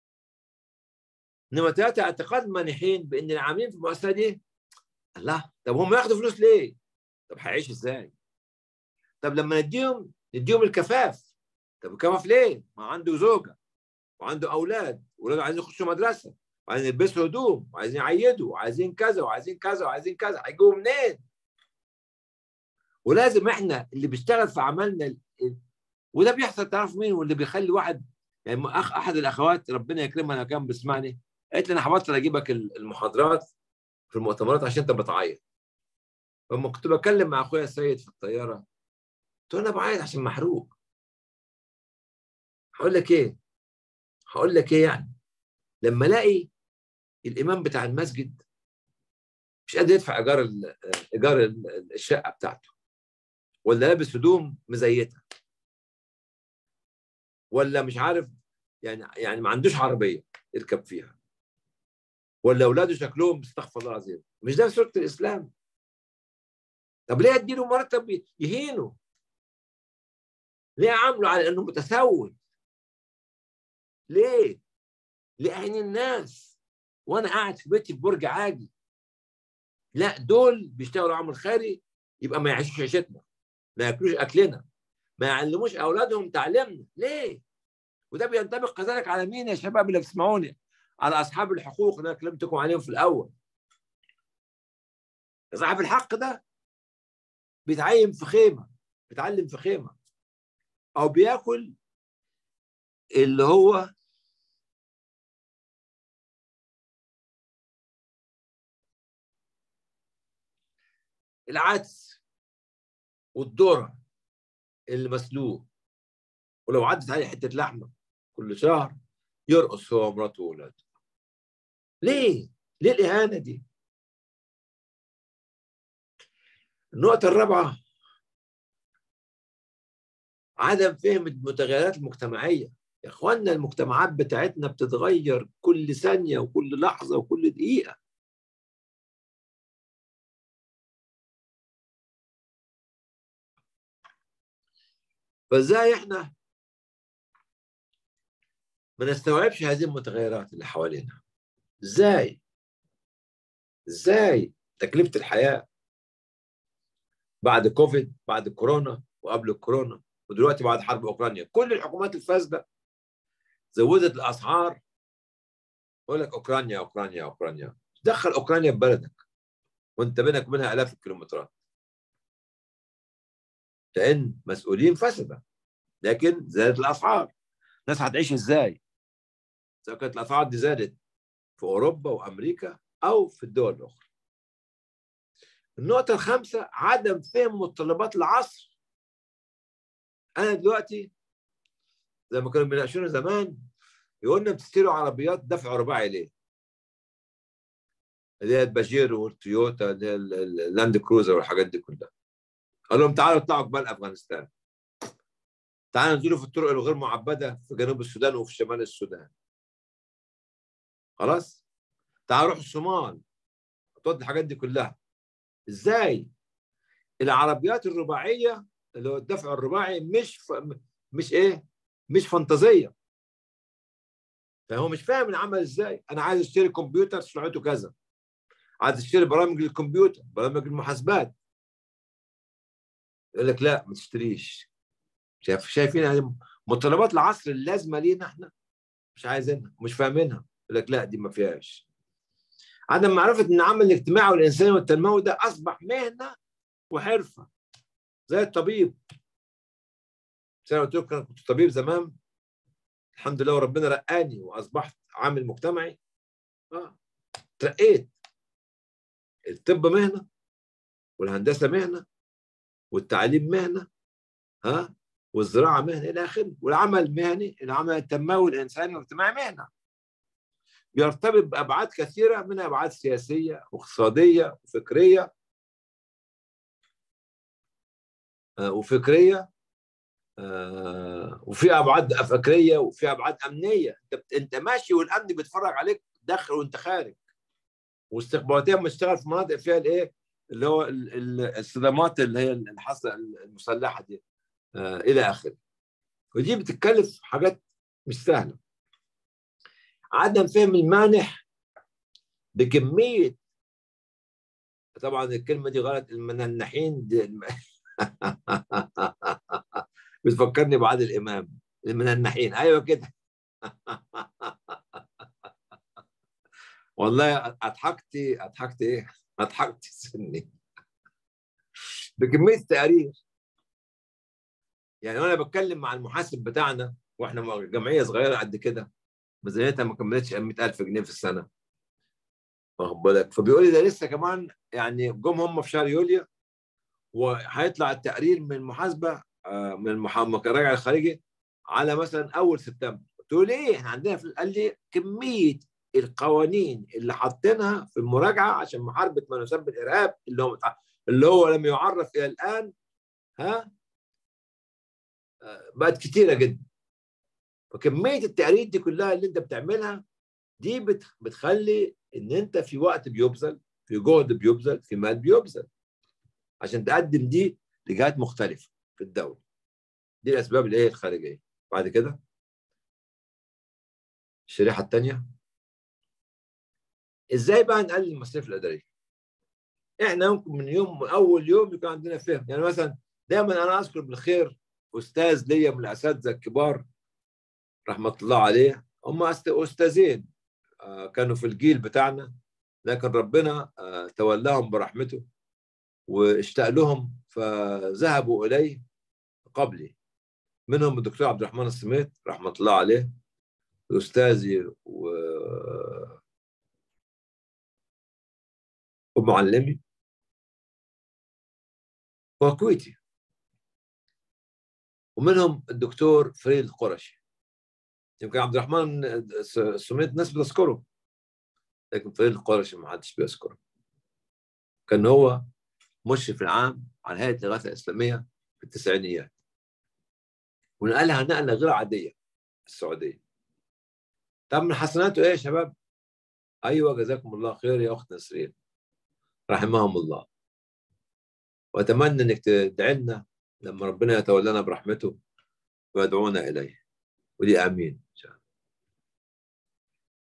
Speaker 2: انما ثلاثه اعتقاد المانحين بان العاملين في المؤسسه دي الله طب هم ياخدوا فلوس ليه؟ طب هيعيش ازاي؟ طب لما نديهم نديهم الكفاف طب الكفاف ليه؟ ما عنده زوجه وعنده اولاد واولاده عايزين يخشوا مدرسه وعايزين يلبسوا هدوم وعايزين يعيدوا وعايزين كذا وعايزين كذا وعايزين كذا هيجيبوا منين؟ ولازم احنا اللي بيشتغل في عملنا وده بيحصل تعرف مين واللي بيخلي واحد يعني اخ احد الاخوات ربنا يكرمها كان بيسمعني قالت لي انا هبطل اجيبك المحاضرات في المؤتمرات عشان انت بتعيط لما كنت بتكلم مع اخويا السيد في الطياره قلت له انا بعيط عشان محروق هقول لك ايه هقول لك ايه يعني لما الاقي الامام بتاع المسجد مش قادر يدفع ايجار ايجار الشقه بتاعته ولا لابس هدوم مزيته ولا مش عارف يعني يعني ما عندوش عربيه يركب فيها ولا اولاده شكلهم استغفر الله العظيم مش ده سوره الاسلام طب ليه اديله مرتب يهينه ليه عامله على انه متسول ليه لأهين الناس وانا قاعد في بيتي في برج عادي لا دول بيشتغلوا عمل خيري يبقى ما يعيشوش عيشتنا ما ياكلوش اكلنا ما يعلموش اولادهم تعليمنا ليه وده بينطبق كذلك على مين يا شباب اللي بتسمعوني على اصحاب الحقوق اللي انا كلمتكم عليهم في الاول صاحب الحق ده بيتعين في خيمه بيتعلم في خيمه او بياكل اللي هو العدس والذره اللي مسلوق ولو عدت عليه حته لحمه كل شهر يرقص هو ومراته واولاده ليه؟ ليه الاهانه دي؟ النقطه الرابعه عدم فهم المتغيرات المجتمعيه يا اخوانا المجتمعات بتاعتنا بتتغير كل ثانيه وكل لحظه وكل دقيقه فازاي احنا ما نستوعبش هذه المتغيرات اللي حوالينا ازاي ازاي تكلفه الحياه بعد كوفيد بعد كورونا وقبل الكورونا ودلوقتي بعد حرب اوكرانيا كل الحكومات الفاسده زودت الاسعار يقول لك اوكرانيا اوكرانيا اوكرانيا دخل اوكرانيا ببلدك وانت بينك وبينها الاف الكيلومترات لان مسؤولين فسده لكن زادت الاسعار الناس هتعيش ازاي؟ سواء كانت الاسعار دي زادت في اوروبا وامريكا او في الدول الاخرى. النقطة الخامسة عدم فهم متطلبات العصر. أنا دلوقتي زي ما كانوا بيناقشونا زمان يقولنا بتشتروا عربيات دفع رباعي ليه؟ اللي هي الباجيرو والتويوتا اللي هي اللاند كروزر والحاجات دي كلها. قال لهم تعالوا اطلعوا جبال افغانستان. تعالوا انزلوا في الطرق الغير معبده في جنوب السودان وفي شمال السودان. خلاص؟ تعالوا روحوا الصومال. تودي الحاجات دي كلها. ازاي؟ العربيات الرباعيه اللي هو الدفع الرباعي مش ف... مش ايه؟ مش فانتازيه. فهو مش فاهم العمل ازاي؟ انا عايز اشتري كمبيوتر سرعته كذا. عايز اشتري برامج للكمبيوتر، برامج المحاسبات. يقول لك لا ما تشتريش. شايف شايفين يعني متطلبات العصر اللازمه لينا احنا مش عايزينها مش فاهمينها يقول لك لا دي ما فيهاش عدم معرفه ان العمل الاجتماعي والانساني والتنموي ده اصبح مهنه وحرفه زي الطبيب زي ما قلت لكم انا كنت طبيب زمان الحمد لله وربنا رقاني واصبحت عامل مجتمعي اه ترقيت الطب مهنه والهندسه مهنه والتعليم مهنه ها والزراعه مهنه الى اخره والعمل مهني العمل التنموي الانساني والاجتماعي مهنه بيرتبط بابعاد كثيره منها ابعاد سياسيه واقتصاديه وفكريه آه وفكريه آه وفي ابعاد فكريه وفي ابعاد امنيه انت انت ماشي والامن بيتفرج عليك داخل وانت خارج واستخباراتيا بتشتغل في مناطق فيها الايه اللي هو الصدمات اللي هي الحصه المسلحه دي آه الى اخره ودي بتتكلف حاجات مش سهله عدم فهم المانح بكميه طبعا الكلمه دي غلط المننحين دي الم... بتفكرني بعادل امام المننحين ايوه كده والله اضحكتي اضحكتي ايه؟ اضحكتي سني بكميه تقارير يعني وانا بتكلم مع المحاسب بتاعنا واحنا جمعيه صغيره قد كده ميزانيتها ما كملتش 100000 جنيه في السنه واخد بالك فبيقول لي ده لسه كمان يعني جم هم في شهر يوليو وهيطلع التقرير من المحاسبه من المراجع الخارجي على مثلا اول سبتمبر قلت له ليه احنا عندنا في قال لي كميه القوانين اللي حاطينها في المراجعه عشان محاربه ما يسمى بالارهاب اللي هو اللي هو لم يعرف الى الان ها بقت كتيره جدا فكميه التقارير دي كلها اللي انت بتعملها دي بتخلي ان انت في وقت بيبذل في جهد بيبذل في مال بيبذل عشان تقدم دي لجهات مختلفه في الدوله دي الاسباب اللي هي الخارجيه بعد كده الشريحه الثانيه ازاي بقى نقلل المصاريف الاداريه احنا يمكن من يوم من اول يوم يكون عندنا فهم يعني مثلا دايما انا اذكر بالخير استاذ ليا من الاساتذه الكبار رحمه الله عليه هم استاذين كانوا في الجيل بتاعنا لكن ربنا تولاهم برحمته واشتاق لهم فذهبوا اليه قبلي منهم الدكتور عبد الرحمن السميت رحمه الله عليه استاذي و ومعلمي وكويتي ومنهم الدكتور فريد القرشي يمكن عبد الرحمن السميت الناس بتذكره لكن فريد القرشي ما حدش بيذكره كان هو مشرف العام على هيئه الاغاثه الاسلاميه في التسعينيات ونقلها نقله غير عاديه في السعوديه طب من حسناته ايه يا شباب؟ ايوه جزاكم الله خير يا اخت نسرين رحمهم الله واتمنى انك تدعي لنا لما ربنا يتولانا برحمته ويدعونا اليه ودي امين ان شاء الله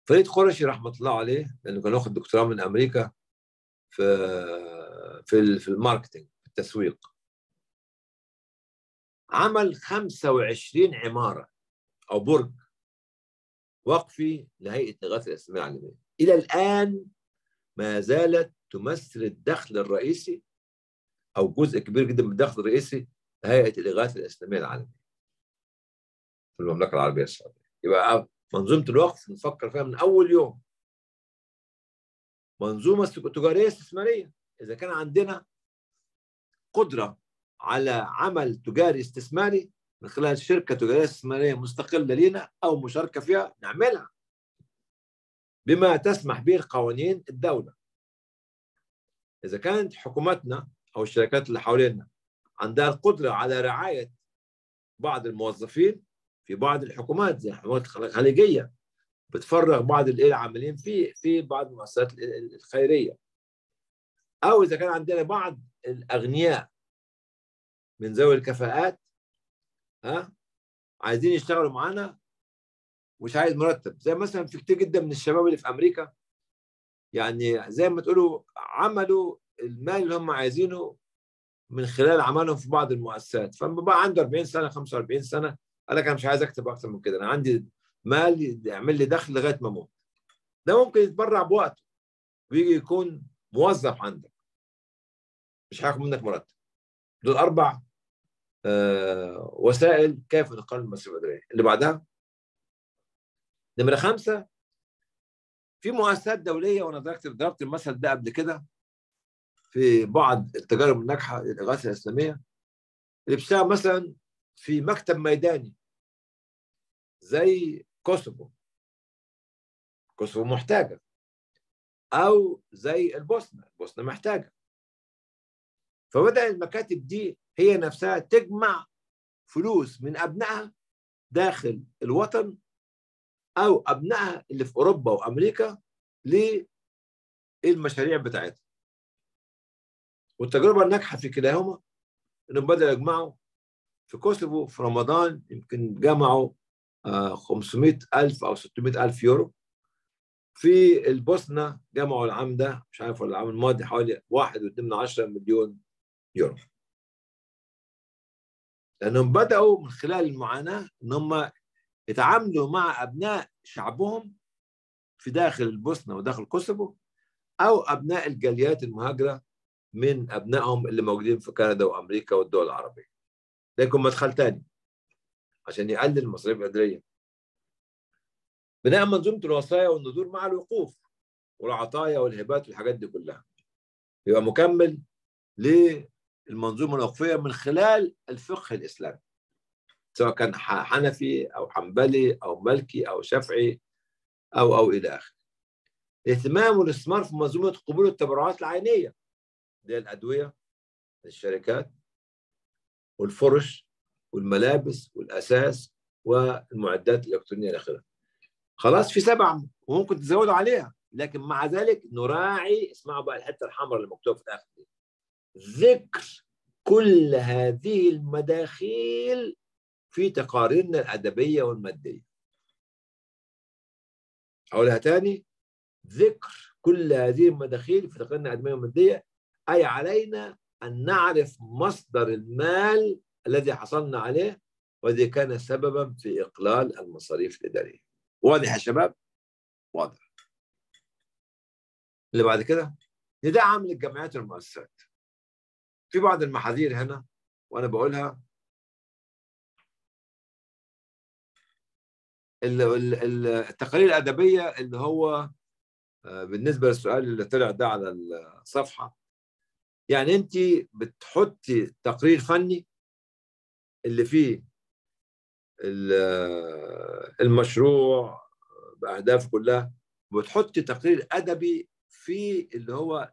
Speaker 2: فريد قرشي رحمه الله عليه لانه كان واخد دكتوراه من امريكا في في في الماركتنج في التسويق عمل 25 عماره او برج وقفي لهيئه الاغاثه الاسلاميه العالميه الى الان ما زالت تمثل الدخل الرئيسي او جزء كبير جدا من الدخل الرئيسي لهيئه الاغاثه الاسلاميه العالميه في المملكه العربيه السعوديه يبقى منظومه الوقف نفكر فيها من اول يوم منظومه تجاريه استثماريه اذا كان عندنا قدره على عمل تجاري استثماري من خلال شركه تجاريه استثماريه مستقله لينا او مشاركه فيها نعملها بما تسمح به قوانين الدوله اذا كانت حكوماتنا او الشركات اللي حوالينا عندها القدره على رعايه بعض الموظفين في بعض الحكومات زي الحكومات الخليجيه بتفرغ بعض العاملين في في بعض المؤسسات الخيريه او اذا كان عندنا بعض الاغنياء من ذوي الكفاءات ها عايزين يشتغلوا معانا مش عايز مرتب زي مثلا في كتير جدا من الشباب اللي في امريكا يعني زي ما تقولوا عملوا المال اللي هم عايزينه من خلال عملهم في بعض المؤسسات فلما بقى عنده 40 سنه 45 سنه قال لك انا مش عايز اكتب اكتر من كده انا عندي مال يعمل لي دخل لغايه ما اموت ده ممكن يتبرع بوقته ويجي يكون موظف عندك مش هياخد منك مرتب دول اربع آه وسائل كيف نقلل المصاريف الاداريه اللي بعدها نمره خمسه في مؤسسات دوليه وانا ضربت ضربت المثل ده قبل كده في بعض التجارب الناجحه للاغاثه الاسلاميه اللي بتشتغل مثلا في مكتب ميداني زي كوسوفو كوسوفو محتاجه او زي البوسنه البوسنه محتاجه فبدا المكاتب دي هي نفسها تجمع فلوس من ابنائها داخل الوطن او ابنائها اللي في اوروبا وامريكا للمشاريع بتاعتها والتجربه الناجحه في كلاهما انهم بداوا يجمعوا في كوسوفو في رمضان يمكن جمعوا 500 ألف أو 600 ألف يورو في البوسنة جمعوا العام ده مش عارف ولا العام الماضي حوالي 1.2 مليون يورو لأنهم بدأوا من خلال المعاناة إن هم يتعاملوا مع أبناء شعبهم في داخل البوسنة وداخل كوسوفو أو أبناء الجاليات المهاجرة من أبنائهم اللي موجودين في كندا وأمريكا والدول العربية ده يكون مدخل تاني عشان يقلل المصاريف الاداريه بناء منظومه الوصايا والنذور مع الوقوف والعطايا والهبات والحاجات دي كلها يبقى مكمل للمنظومه الوقفيه من خلال الفقه الاسلامي سواء كان حنفي او حنبلي او مالكي او شافعي او او الى اخره الاهتمام والاستثمار في منظومه قبول التبرعات العينيه اللي الادويه الشركات والفرش والملابس والاساس والمعدات الالكترونيه الى اخره. خلاص في سبعه وممكن تزودوا عليها لكن مع ذلك نراعي اسمعوا بقى الحته الحمراء اللي مكتوبه في الاخر دي ذكر كل هذه المداخيل في تقاريرنا الادبيه والماديه. اقولها تاني ذكر كل هذه المداخيل في تقاريرنا الادبيه والماديه اي علينا ان نعرف مصدر المال الذي حصلنا عليه والذي كان سببا في إقلال المصاريف الإدارية واضح يا شباب؟ واضح اللي بعد كده ندعم للجمعيات والمؤسسات في بعض المحاذير هنا وأنا بقولها التقارير الأدبية اللي هو بالنسبة للسؤال اللي طلع ده على الصفحة يعني أنت بتحطي تقرير فني اللي فيه المشروع بأهداف كلها بتحط تقرير أدبي في اللي هو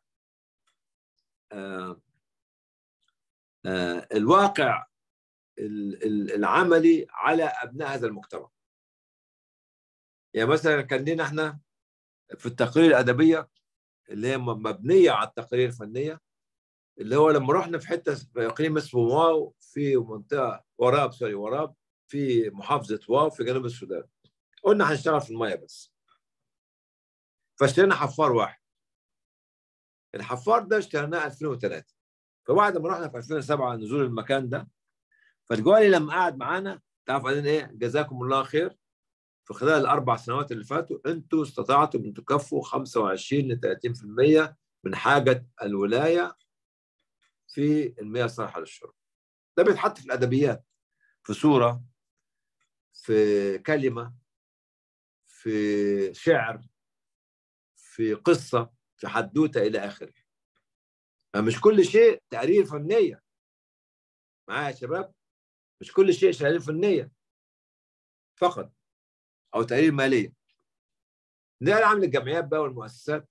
Speaker 2: آآ آآ الواقع العملي على أبناء هذا المجتمع يعني مثلا كان لنا احنا في التقرير الأدبية اللي هي مبنية على التقارير الفنية اللي هو لما رحنا في حته في اقليم اسمه واو في منطقه وراب سوري وراب في محافظه واو في جنوب السودان قلنا هنشتغل في الميه بس فاشترينا حفار واحد الحفار ده اشتريناه 2003 فبعد ما رحنا في 2007 نزول المكان ده فالجوالي لما قعد معانا تعرف قال ايه جزاكم الله خير في خلال الاربع سنوات اللي فاتوا انتوا استطعتم ان تكفوا 25 ل 30% من حاجه الولايه في المياه الصالحه للشرب. ده بيتحط في الادبيات في صوره في كلمه في شعر في قصه في حدوته الى اخره. مش كل شيء تقارير فنيه. معايا يا شباب؟ مش كل شيء تقارير فنيه فقط او تقارير ماليه. ده عامل الجمعيات بقى والمؤسسات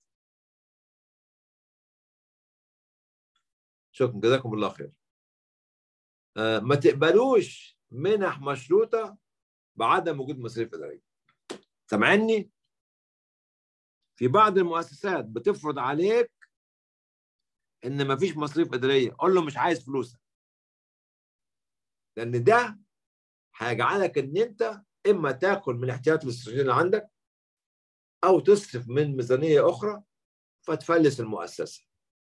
Speaker 2: شكرا جزاكم الله خير آه ما تقبلوش منح مشروطه بعدم وجود مصاريف اداريه سامعني في بعض المؤسسات بتفرض عليك ان ما فيش مصاريف اداريه قول له مش عايز فلوسك لان ده هيجعلك ان انت اما تاكل من الاحتياط الاستراتيجي اللي عندك او تصرف من ميزانيه اخرى فتفلس المؤسسه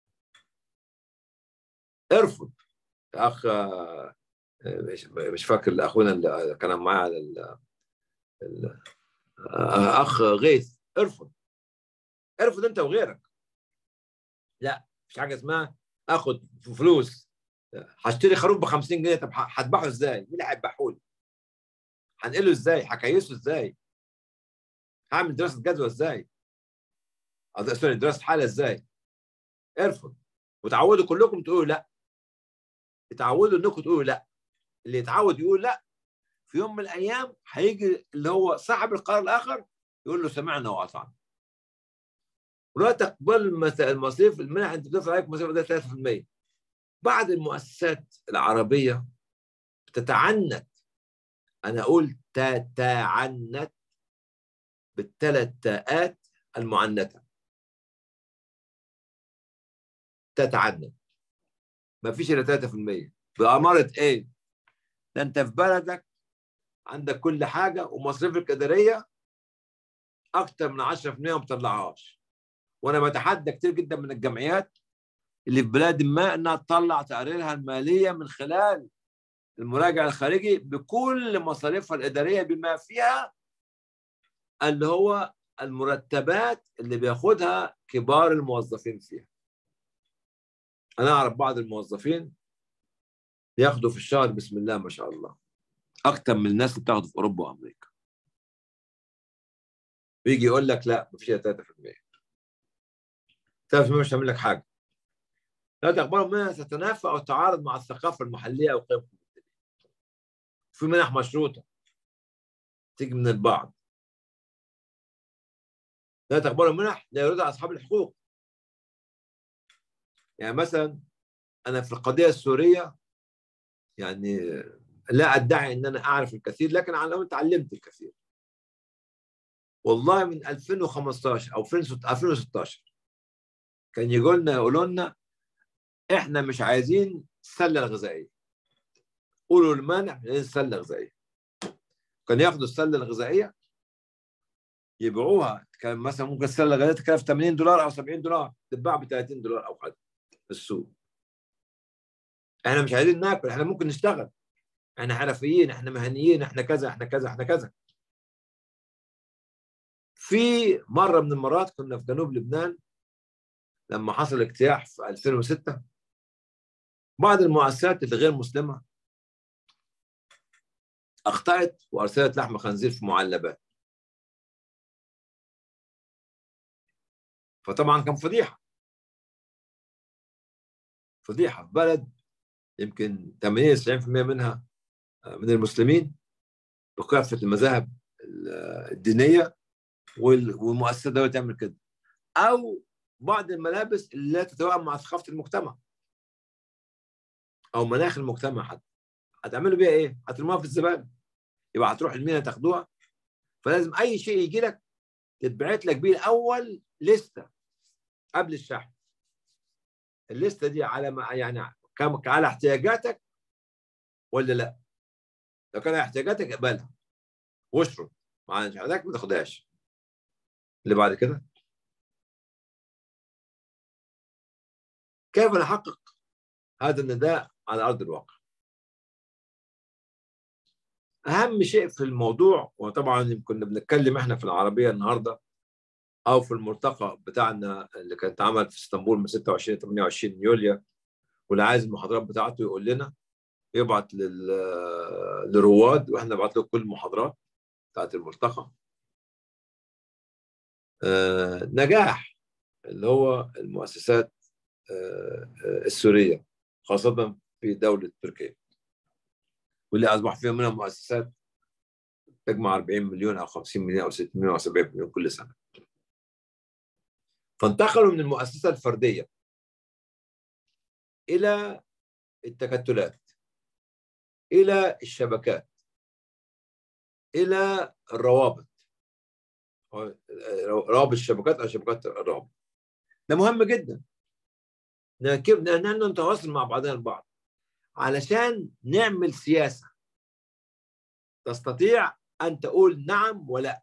Speaker 2: ارفض اخ مش مش فاكر اخونا اللي كان معايا على ال... ال... اخ غيث ارفض ارفض انت وغيرك لا مش حاجه اسمها اخد فلوس هشتري خروف ب 50 جنيه طب هذبحه ازاي؟ مين اللي هيذبحه لي؟ هنقله ازاي؟ هكيسه ازاي؟ هعمل دراسه جدوى ازاي؟ سوري دراسه حاله ازاي؟ ارفض وتعودوا كلكم تقولوا لا اتعودوا انكم تقولوا لا اللي يتعود يقول لا في يوم من الايام هيجي اللي هو صاحب القرار الاخر يقول له سمعنا واطعنا ولا تقبل المصاريف المنح انت بتدفع عليك مصاريف ده 3% بعض المؤسسات العربيه بتتعنت انا اقول تتعنت بالثلاث تاءات المعنته تتعنت ما فيش الا 3% بأمارة ايه؟ ده انت في بلدك عندك كل حاجة ومصاريفك الإدارية أكتر من 10% ما بتطلعهاش وأنا بتحدى كتير جدا من الجمعيات اللي في بلاد ما إنها تطلع تقاريرها المالية من خلال المراجع الخارجي بكل مصاريفها الإدارية بما فيها اللي هو المرتبات اللي بياخدها كبار الموظفين فيها انا اعرف بعض الموظفين ياخدوا في الشهر بسم الله ما شاء الله اكتر من الناس اللي بتاخده في اوروبا وامريكا ويجي يقول لك لا مفيش الا 3% 3% مش هعمل لك حاجه لا تقبلوا منها تتنافى او تعارض مع الثقافه المحليه او قيم في منح مشروطه تيجي من البعض لا تقبلوا منح لا يرد على اصحاب الحقوق يعني مثلا انا في القضيه السوريه يعني لا ادعي ان انا اعرف الكثير لكن على الاقل تعلمت الكثير والله من 2015 او 2016 كان يقول لنا يقولوا لنا احنا مش عايزين السله الغذائيه قولوا المانع السله الغذائيه كان ياخدوا السله الغذائيه يبيعوها كان مثلا ممكن السله الغذائيه تكلف 80 دولار او 70 دولار تتباع ب 30 دولار او حاجه في السوق احنا مش عايزين ناكل احنا ممكن نشتغل احنا حرفيين احنا مهنيين احنا كذا احنا كذا احنا كذا في مره من المرات كنا في جنوب لبنان لما حصل اجتياح في 2006 بعض المؤسسات اللي غير مسلمه اخطات وارسلت لحم خنزير في معلبات فطبعا كان فضيحه فضيحه في بلد يمكن 80 90% منها من المسلمين بكافه المذاهب الدينيه والمؤسسات دول تعمل كده او بعض الملابس اللي لا تتوائم مع ثقافه المجتمع او مناخ المجتمع حتى هتعملوا بيها ايه؟ هترموها في الزباله يبقى هتروح المينا تاخدوها فلازم اي شيء يجي لك تتبعت لك بيه الاول لسته قبل الشحن الليسته دي على ما يعني كم على احتياجاتك ولا لا لو كان على احتياجاتك اقبلها واشرب مع احتياجاتك ما تاخدهاش اللي بعد كده كيف نحقق هذا النداء على ارض الواقع اهم شيء في الموضوع وطبعا كنا بنتكلم احنا في العربيه النهارده او في الملتقى بتاعنا اللي كان اتعمل في اسطنبول من 26 ل 28 يوليو واللي عايز المحاضرات بتاعته يقول لنا يبعت للرواد واحنا نبعت له كل المحاضرات بتاعت الملتقى آه نجاح اللي هو المؤسسات آه السوريه خاصه في دوله تركيا واللي اصبح فيها منها مؤسسات تجمع 40 مليون او 50 مليون او 600 او 70 مليون كل سنه فانتقلوا من المؤسسه الفرديه الى التكتلات الى الشبكات الى الروابط روابط الشبكات او شبكات الروابط ده مهم جدا كيف نحن نتواصل مع بعضنا البعض علشان نعمل سياسه تستطيع ان تقول نعم ولا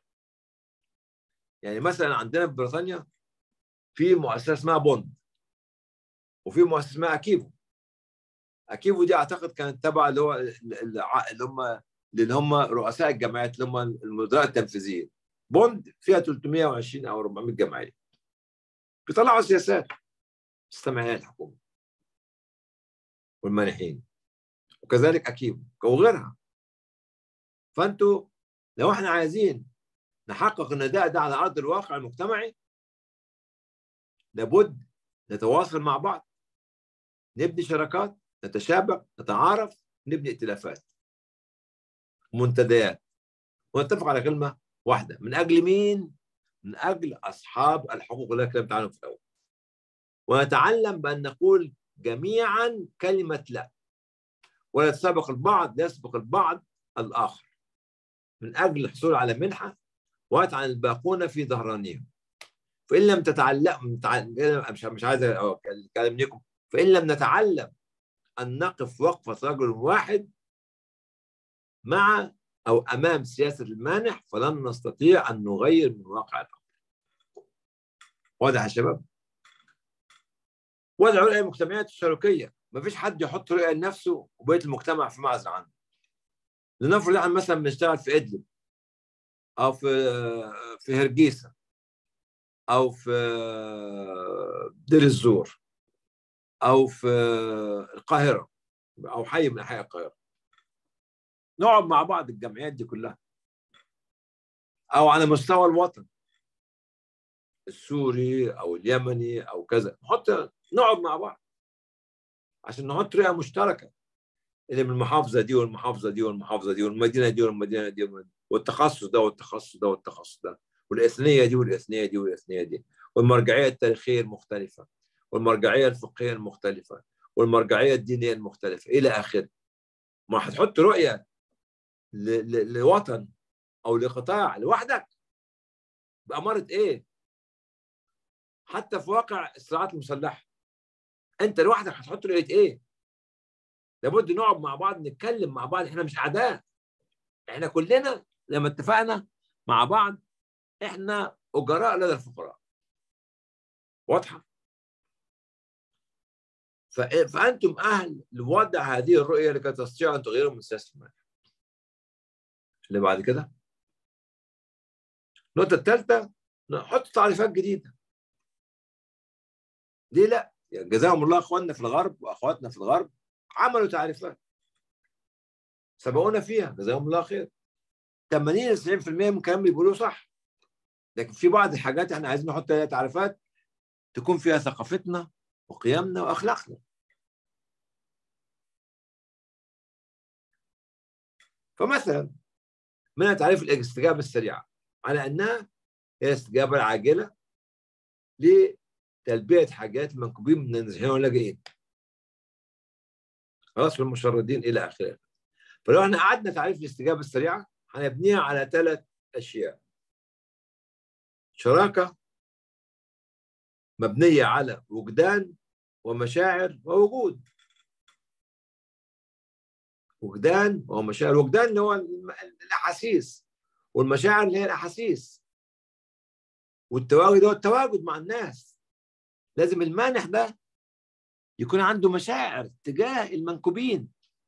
Speaker 2: يعني مثلا عندنا في بريطانيا في مؤسسه اسمها بوند وفي مؤسسه اسمها اكيفو اكيفو دي اعتقد كانت تبع اللي هو اللي هم اللي هم رؤساء الجمعيات اللي هم المدراء التنفيذيين بوند فيها 320 او 400 جمعيه بيطلعوا سياسات تستمع اليها الحكومه والمانحين وكذلك اكيفو وغيرها فانتوا لو احنا عايزين نحقق النداء ده على ارض الواقع المجتمعي لابد نتواصل مع بعض نبني شراكات نتشابك نتعارف نبني ائتلافات منتديات ونتفق على كلمه واحده من اجل مين؟ من اجل اصحاب الحقوق اللي كلمت عنهم في الاول ونتعلم بان نقول جميعا كلمه لا ولا تسابق البعض يسبق البعض الاخر من اجل الحصول على منحه ويطعن الباقون في ظهرانيهم فان لم تتعلم مش مش عايز اتكلم لكم فان لم نتعلم ان نقف وقفه رجل واحد مع او امام سياسه المانح فلن نستطيع ان نغير من واقع الامر. واضح يا شباب؟ وضع رؤيه المجتمعات الشركيه ما فيش حد يحط رؤيه لنفسه وبقيه المجتمع في معزل عنه. لنفرض احنا مثلا بنشتغل في ادلب او في في هرجيسه او في دير الزور او في القاهره او حي من احياء القاهره نقعد مع بعض الجمعيات دي كلها او على مستوى الوطن السوري او اليمني او كذا نحط نقعد مع بعض عشان نحط رؤيه مشتركه اللي من المحافظه دي والمحافظه دي والمحافظه دي والمدينه دي والمدينه دي والتخصص ده والتخصص ده والتخصص ده والاثنيه دي والاثنيه دي والاثنيه دي والمرجعيه التاريخيه المختلفه والمرجعيه الفقهيه المختلفه والمرجعيه الدينيه المختلفه الى اخره ما هتحط رؤيه لوطن او لقطاع لوحدك بأمارة ايه؟ حتى في واقع الصراعات المسلحه انت لوحدك هتحط رؤيه ايه؟ لابد نقعد مع بعض نتكلم مع بعض احنا مش اعداء احنا كلنا لما اتفقنا مع بعض احنا اجراء لدى الفقراء واضحه فانتم اهل لوضع هذه الرؤيه لكي تستطيعوا ان تغيروا من سياسه المال اللي بعد كده النقطه الثالثه نحط تعريفات جديده ليه لا يعني جزاهم الله اخواننا في الغرب واخواتنا في الغرب عملوا تعريفات سبقونا فيها جزاهم الله خير 80 ل 90% من الكلام بيقولوه صح لكن في بعض الحاجات احنا عايزين نحط لها تعريفات تكون فيها ثقافتنا وقيمنا واخلاقنا فمثلا من تعريف الاستجابه السريعه على انها هي الاستجابه العاجله لتلبيه حاجات المنكوبين من النازحين واللاجئين خلاص والمشردين الى اخره فلو احنا قعدنا تعريف الاستجابه السريعه هنبنيها على ثلاث اشياء شراكه مبنيه على وجدان ومشاعر ووجود وجدان ومشاعر وجدان اللي هو الاحاسيس والمشاعر اللي هي الاحاسيس والتواجد هو التواجد مع الناس لازم المانح ده يكون عنده مشاعر تجاه المنكوبين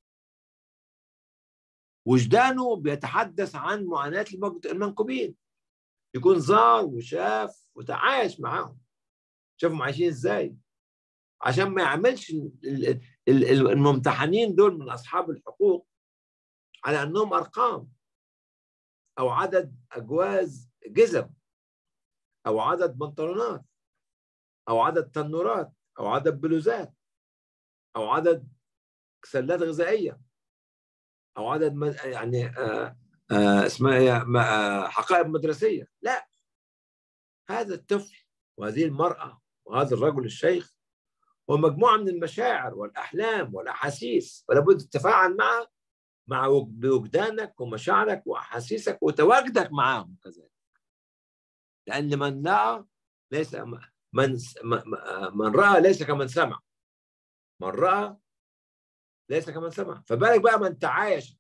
Speaker 2: وجدانه بيتحدث عن معاناة المنكوبين يكون زار وشاف وتعايش معاهم شافهم عايشين ازاي عشان ما يعملش الممتحنين دول من اصحاب الحقوق على انهم ارقام او عدد اجواز جزم او عدد بنطلونات او عدد تنورات او عدد بلوزات او عدد سلات غذائيه او عدد يعني آه آه اسمها ايه آه حقائب مدرسيه لا هذا الطفل وهذه المراه وهذا الرجل الشيخ هو مجموعه من المشاعر والاحلام والاحاسيس ولا بد تتفاعل معها مع بوجدانك ومشاعرك واحاسيسك وتواجدك معاهم كذلك لان من راى ليس من من راى ليس كمن سمع من راى ليس كمن سمع فبالك بقى من تعايش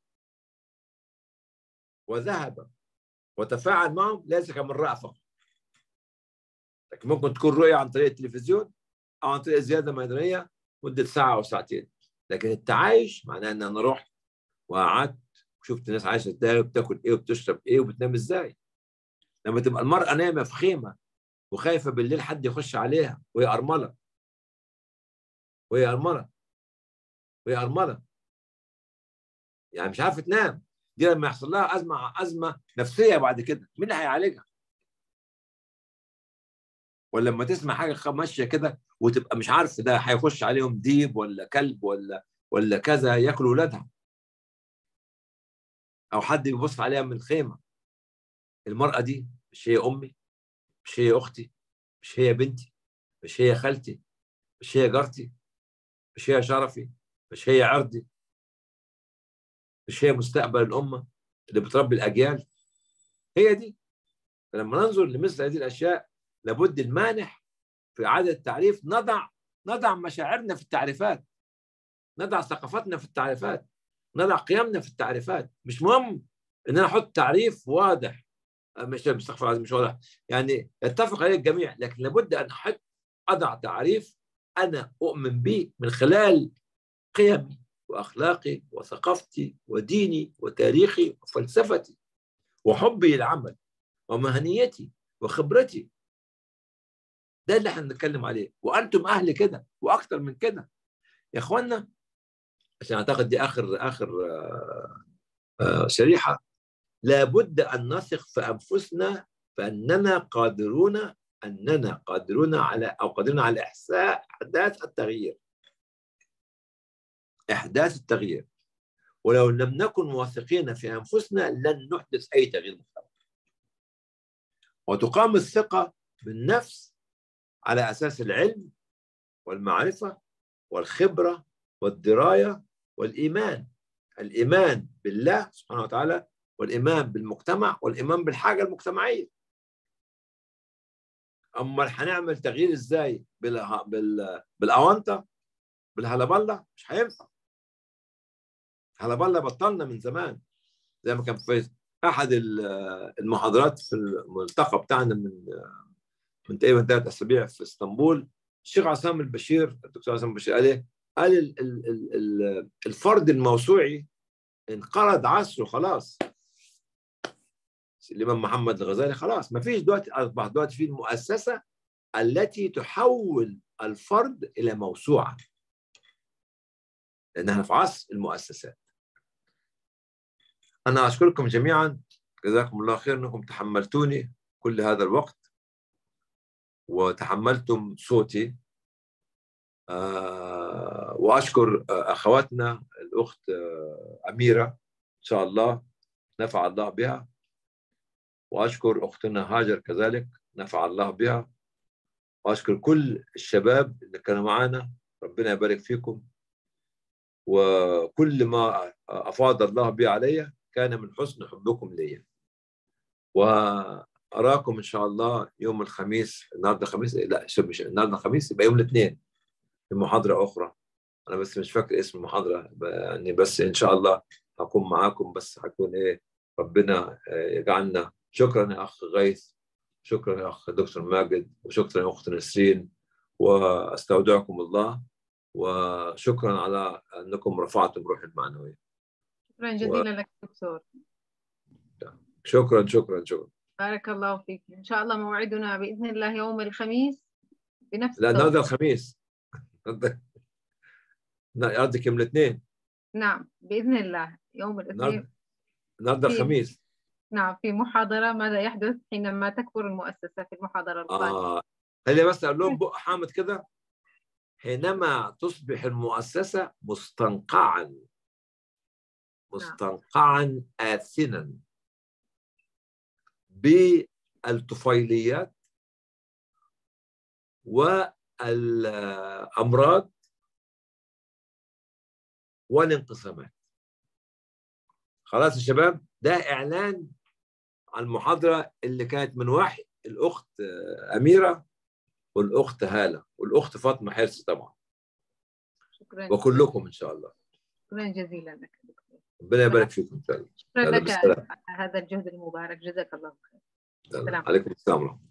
Speaker 2: وذهب وتفاعل معهم ليس كمن راى فقط لكن ممكن تكون رؤيه عن طريق التلفزيون او عن طريق زياده مدنيه مده ساعه او ساعتين لكن التعايش معناه ان انا رحت وقعدت وشفت الناس عايشه ازاي وبتاكل ايه وبتشرب ايه وبتنام ازاي لما تبقى المراه نايمه في خيمه وخايفه بالليل حد يخش عليها وهي ارمله وهي ارمله وهي ارمله يعني مش عارفه تنام دي لما يحصل لها ازمه ازمه نفسيه بعد كده مين اللي هيعالجها؟ ولا لما تسمع حاجه ماشيه كده وتبقى مش عارف ده هيخش عليهم ديب ولا كلب ولا ولا كذا ياكل ولادها او حد بيبص عليها من الخيمه المراه دي مش هي امي مش هي اختي مش هي بنتي مش هي خالتي مش هي جارتي مش هي شرفي مش هي عرضي مش هي مستقبل الامه اللي بتربي الاجيال هي دي فلما ننظر لمثل هذه الاشياء لابد المانح في اعاده التعريف نضع نضع مشاعرنا في التعريفات نضع ثقافتنا في التعريفات نضع قيمنا في التعريفات مش مهم ان انا احط تعريف واضح مش استغفر الله مش واضح يعني يتفق عليه الجميع لكن لابد ان احط اضع تعريف انا اؤمن به من خلال قيمي واخلاقي وثقافتي وديني وتاريخي وفلسفتي وحبي للعمل ومهنيتي وخبرتي ده اللي احنا بنتكلم عليه وانتم اهل كده واكثر من كده يا اخوانا عشان اعتقد دي اخر اخر شريحه لابد ان نثق في انفسنا فاننا قادرون اننا قادرون على او قادرون على احساء احداث التغيير احداث التغيير ولو لم نكن واثقين في انفسنا لن نحدث اي تغيير مختلف وتقام الثقه بالنفس على اساس العلم والمعرفه والخبره والدرايه والايمان الايمان بالله سبحانه وتعالى والايمان بالمجتمع والايمان بالحاجه المجتمعيه امال هنعمل تغيير ازاي بال... بال... بالاونطه بالهلبله مش هينفع هلبله بطلنا من زمان زي ما كان في احد المحاضرات في الملتقى بتاعنا من من تقريبا ثلاث اسابيع في اسطنبول الشيخ عصام البشير الدكتور عصام البشير قال ايه؟ قال ال ال ال الفرد الموسوعي انقرض عصره خلاص الامام محمد الغزالي خلاص ما فيش دلوقتي اصبح دلوقتي في المؤسسه التي تحول الفرد الى موسوعه لان احنا في عصر المؤسسات انا اشكركم جميعا جزاكم الله خير انكم تحملتوني كل هذا الوقت وتحملتم صوتي آه واشكر اخواتنا الاخت اميره ان شاء الله نفع الله بها واشكر اختنا هاجر كذلك نفع الله بها واشكر كل الشباب اللي كانوا معنا ربنا يبارك فيكم وكل ما افاض الله به علي كان من حسن حبكم لي واراكم ان شاء الله يوم الخميس النهارده خميس لا مش النهارده خميس يبقى يوم الاثنين في محاضره اخرى انا بس مش فاكر اسم المحاضره يعني بس ان شاء الله هكون معاكم بس هكون ايه ربنا يجعلنا شكرا يا اخ غيث شكرا يا اخ دكتور ماجد وشكرا يا اخت نسرين واستودعكم الله وشكرا على انكم رفعتم روح المعنويه
Speaker 1: شكرا جزيلا و... لك دكتور
Speaker 2: شكرا شكرا شكرا
Speaker 1: بارك الله فيك ان شاء الله موعدنا باذن الله يوم الخميس بنفس
Speaker 2: لا النهارده الخميس قصدك يوم الاثنين
Speaker 1: نعم باذن الله يوم الاثنين
Speaker 2: النهارده الخميس
Speaker 1: نعم في محاضره ماذا يحدث حينما تكبر المؤسسه في المحاضره القادمه
Speaker 2: آه. هل بس اقول لهم بق حامد كده حينما تصبح المؤسسه مستنقعا مستنقعا آثنا بالطفيليات والأمراض والانقسامات خلاص يا شباب ده إعلان عن المحاضرة اللي كانت من وحي الأخت أميرة والأخت هالة والأخت فاطمة حرص طبعا
Speaker 1: شكرا
Speaker 2: وكلكم إن شاء الله
Speaker 1: شكرا جزيلا لك
Speaker 2: ربنا يبارك فيكم
Speaker 1: شكرا لك على هذا الجهد المبارك جزاك الله خير
Speaker 2: السلام عليكم السلام ورحمه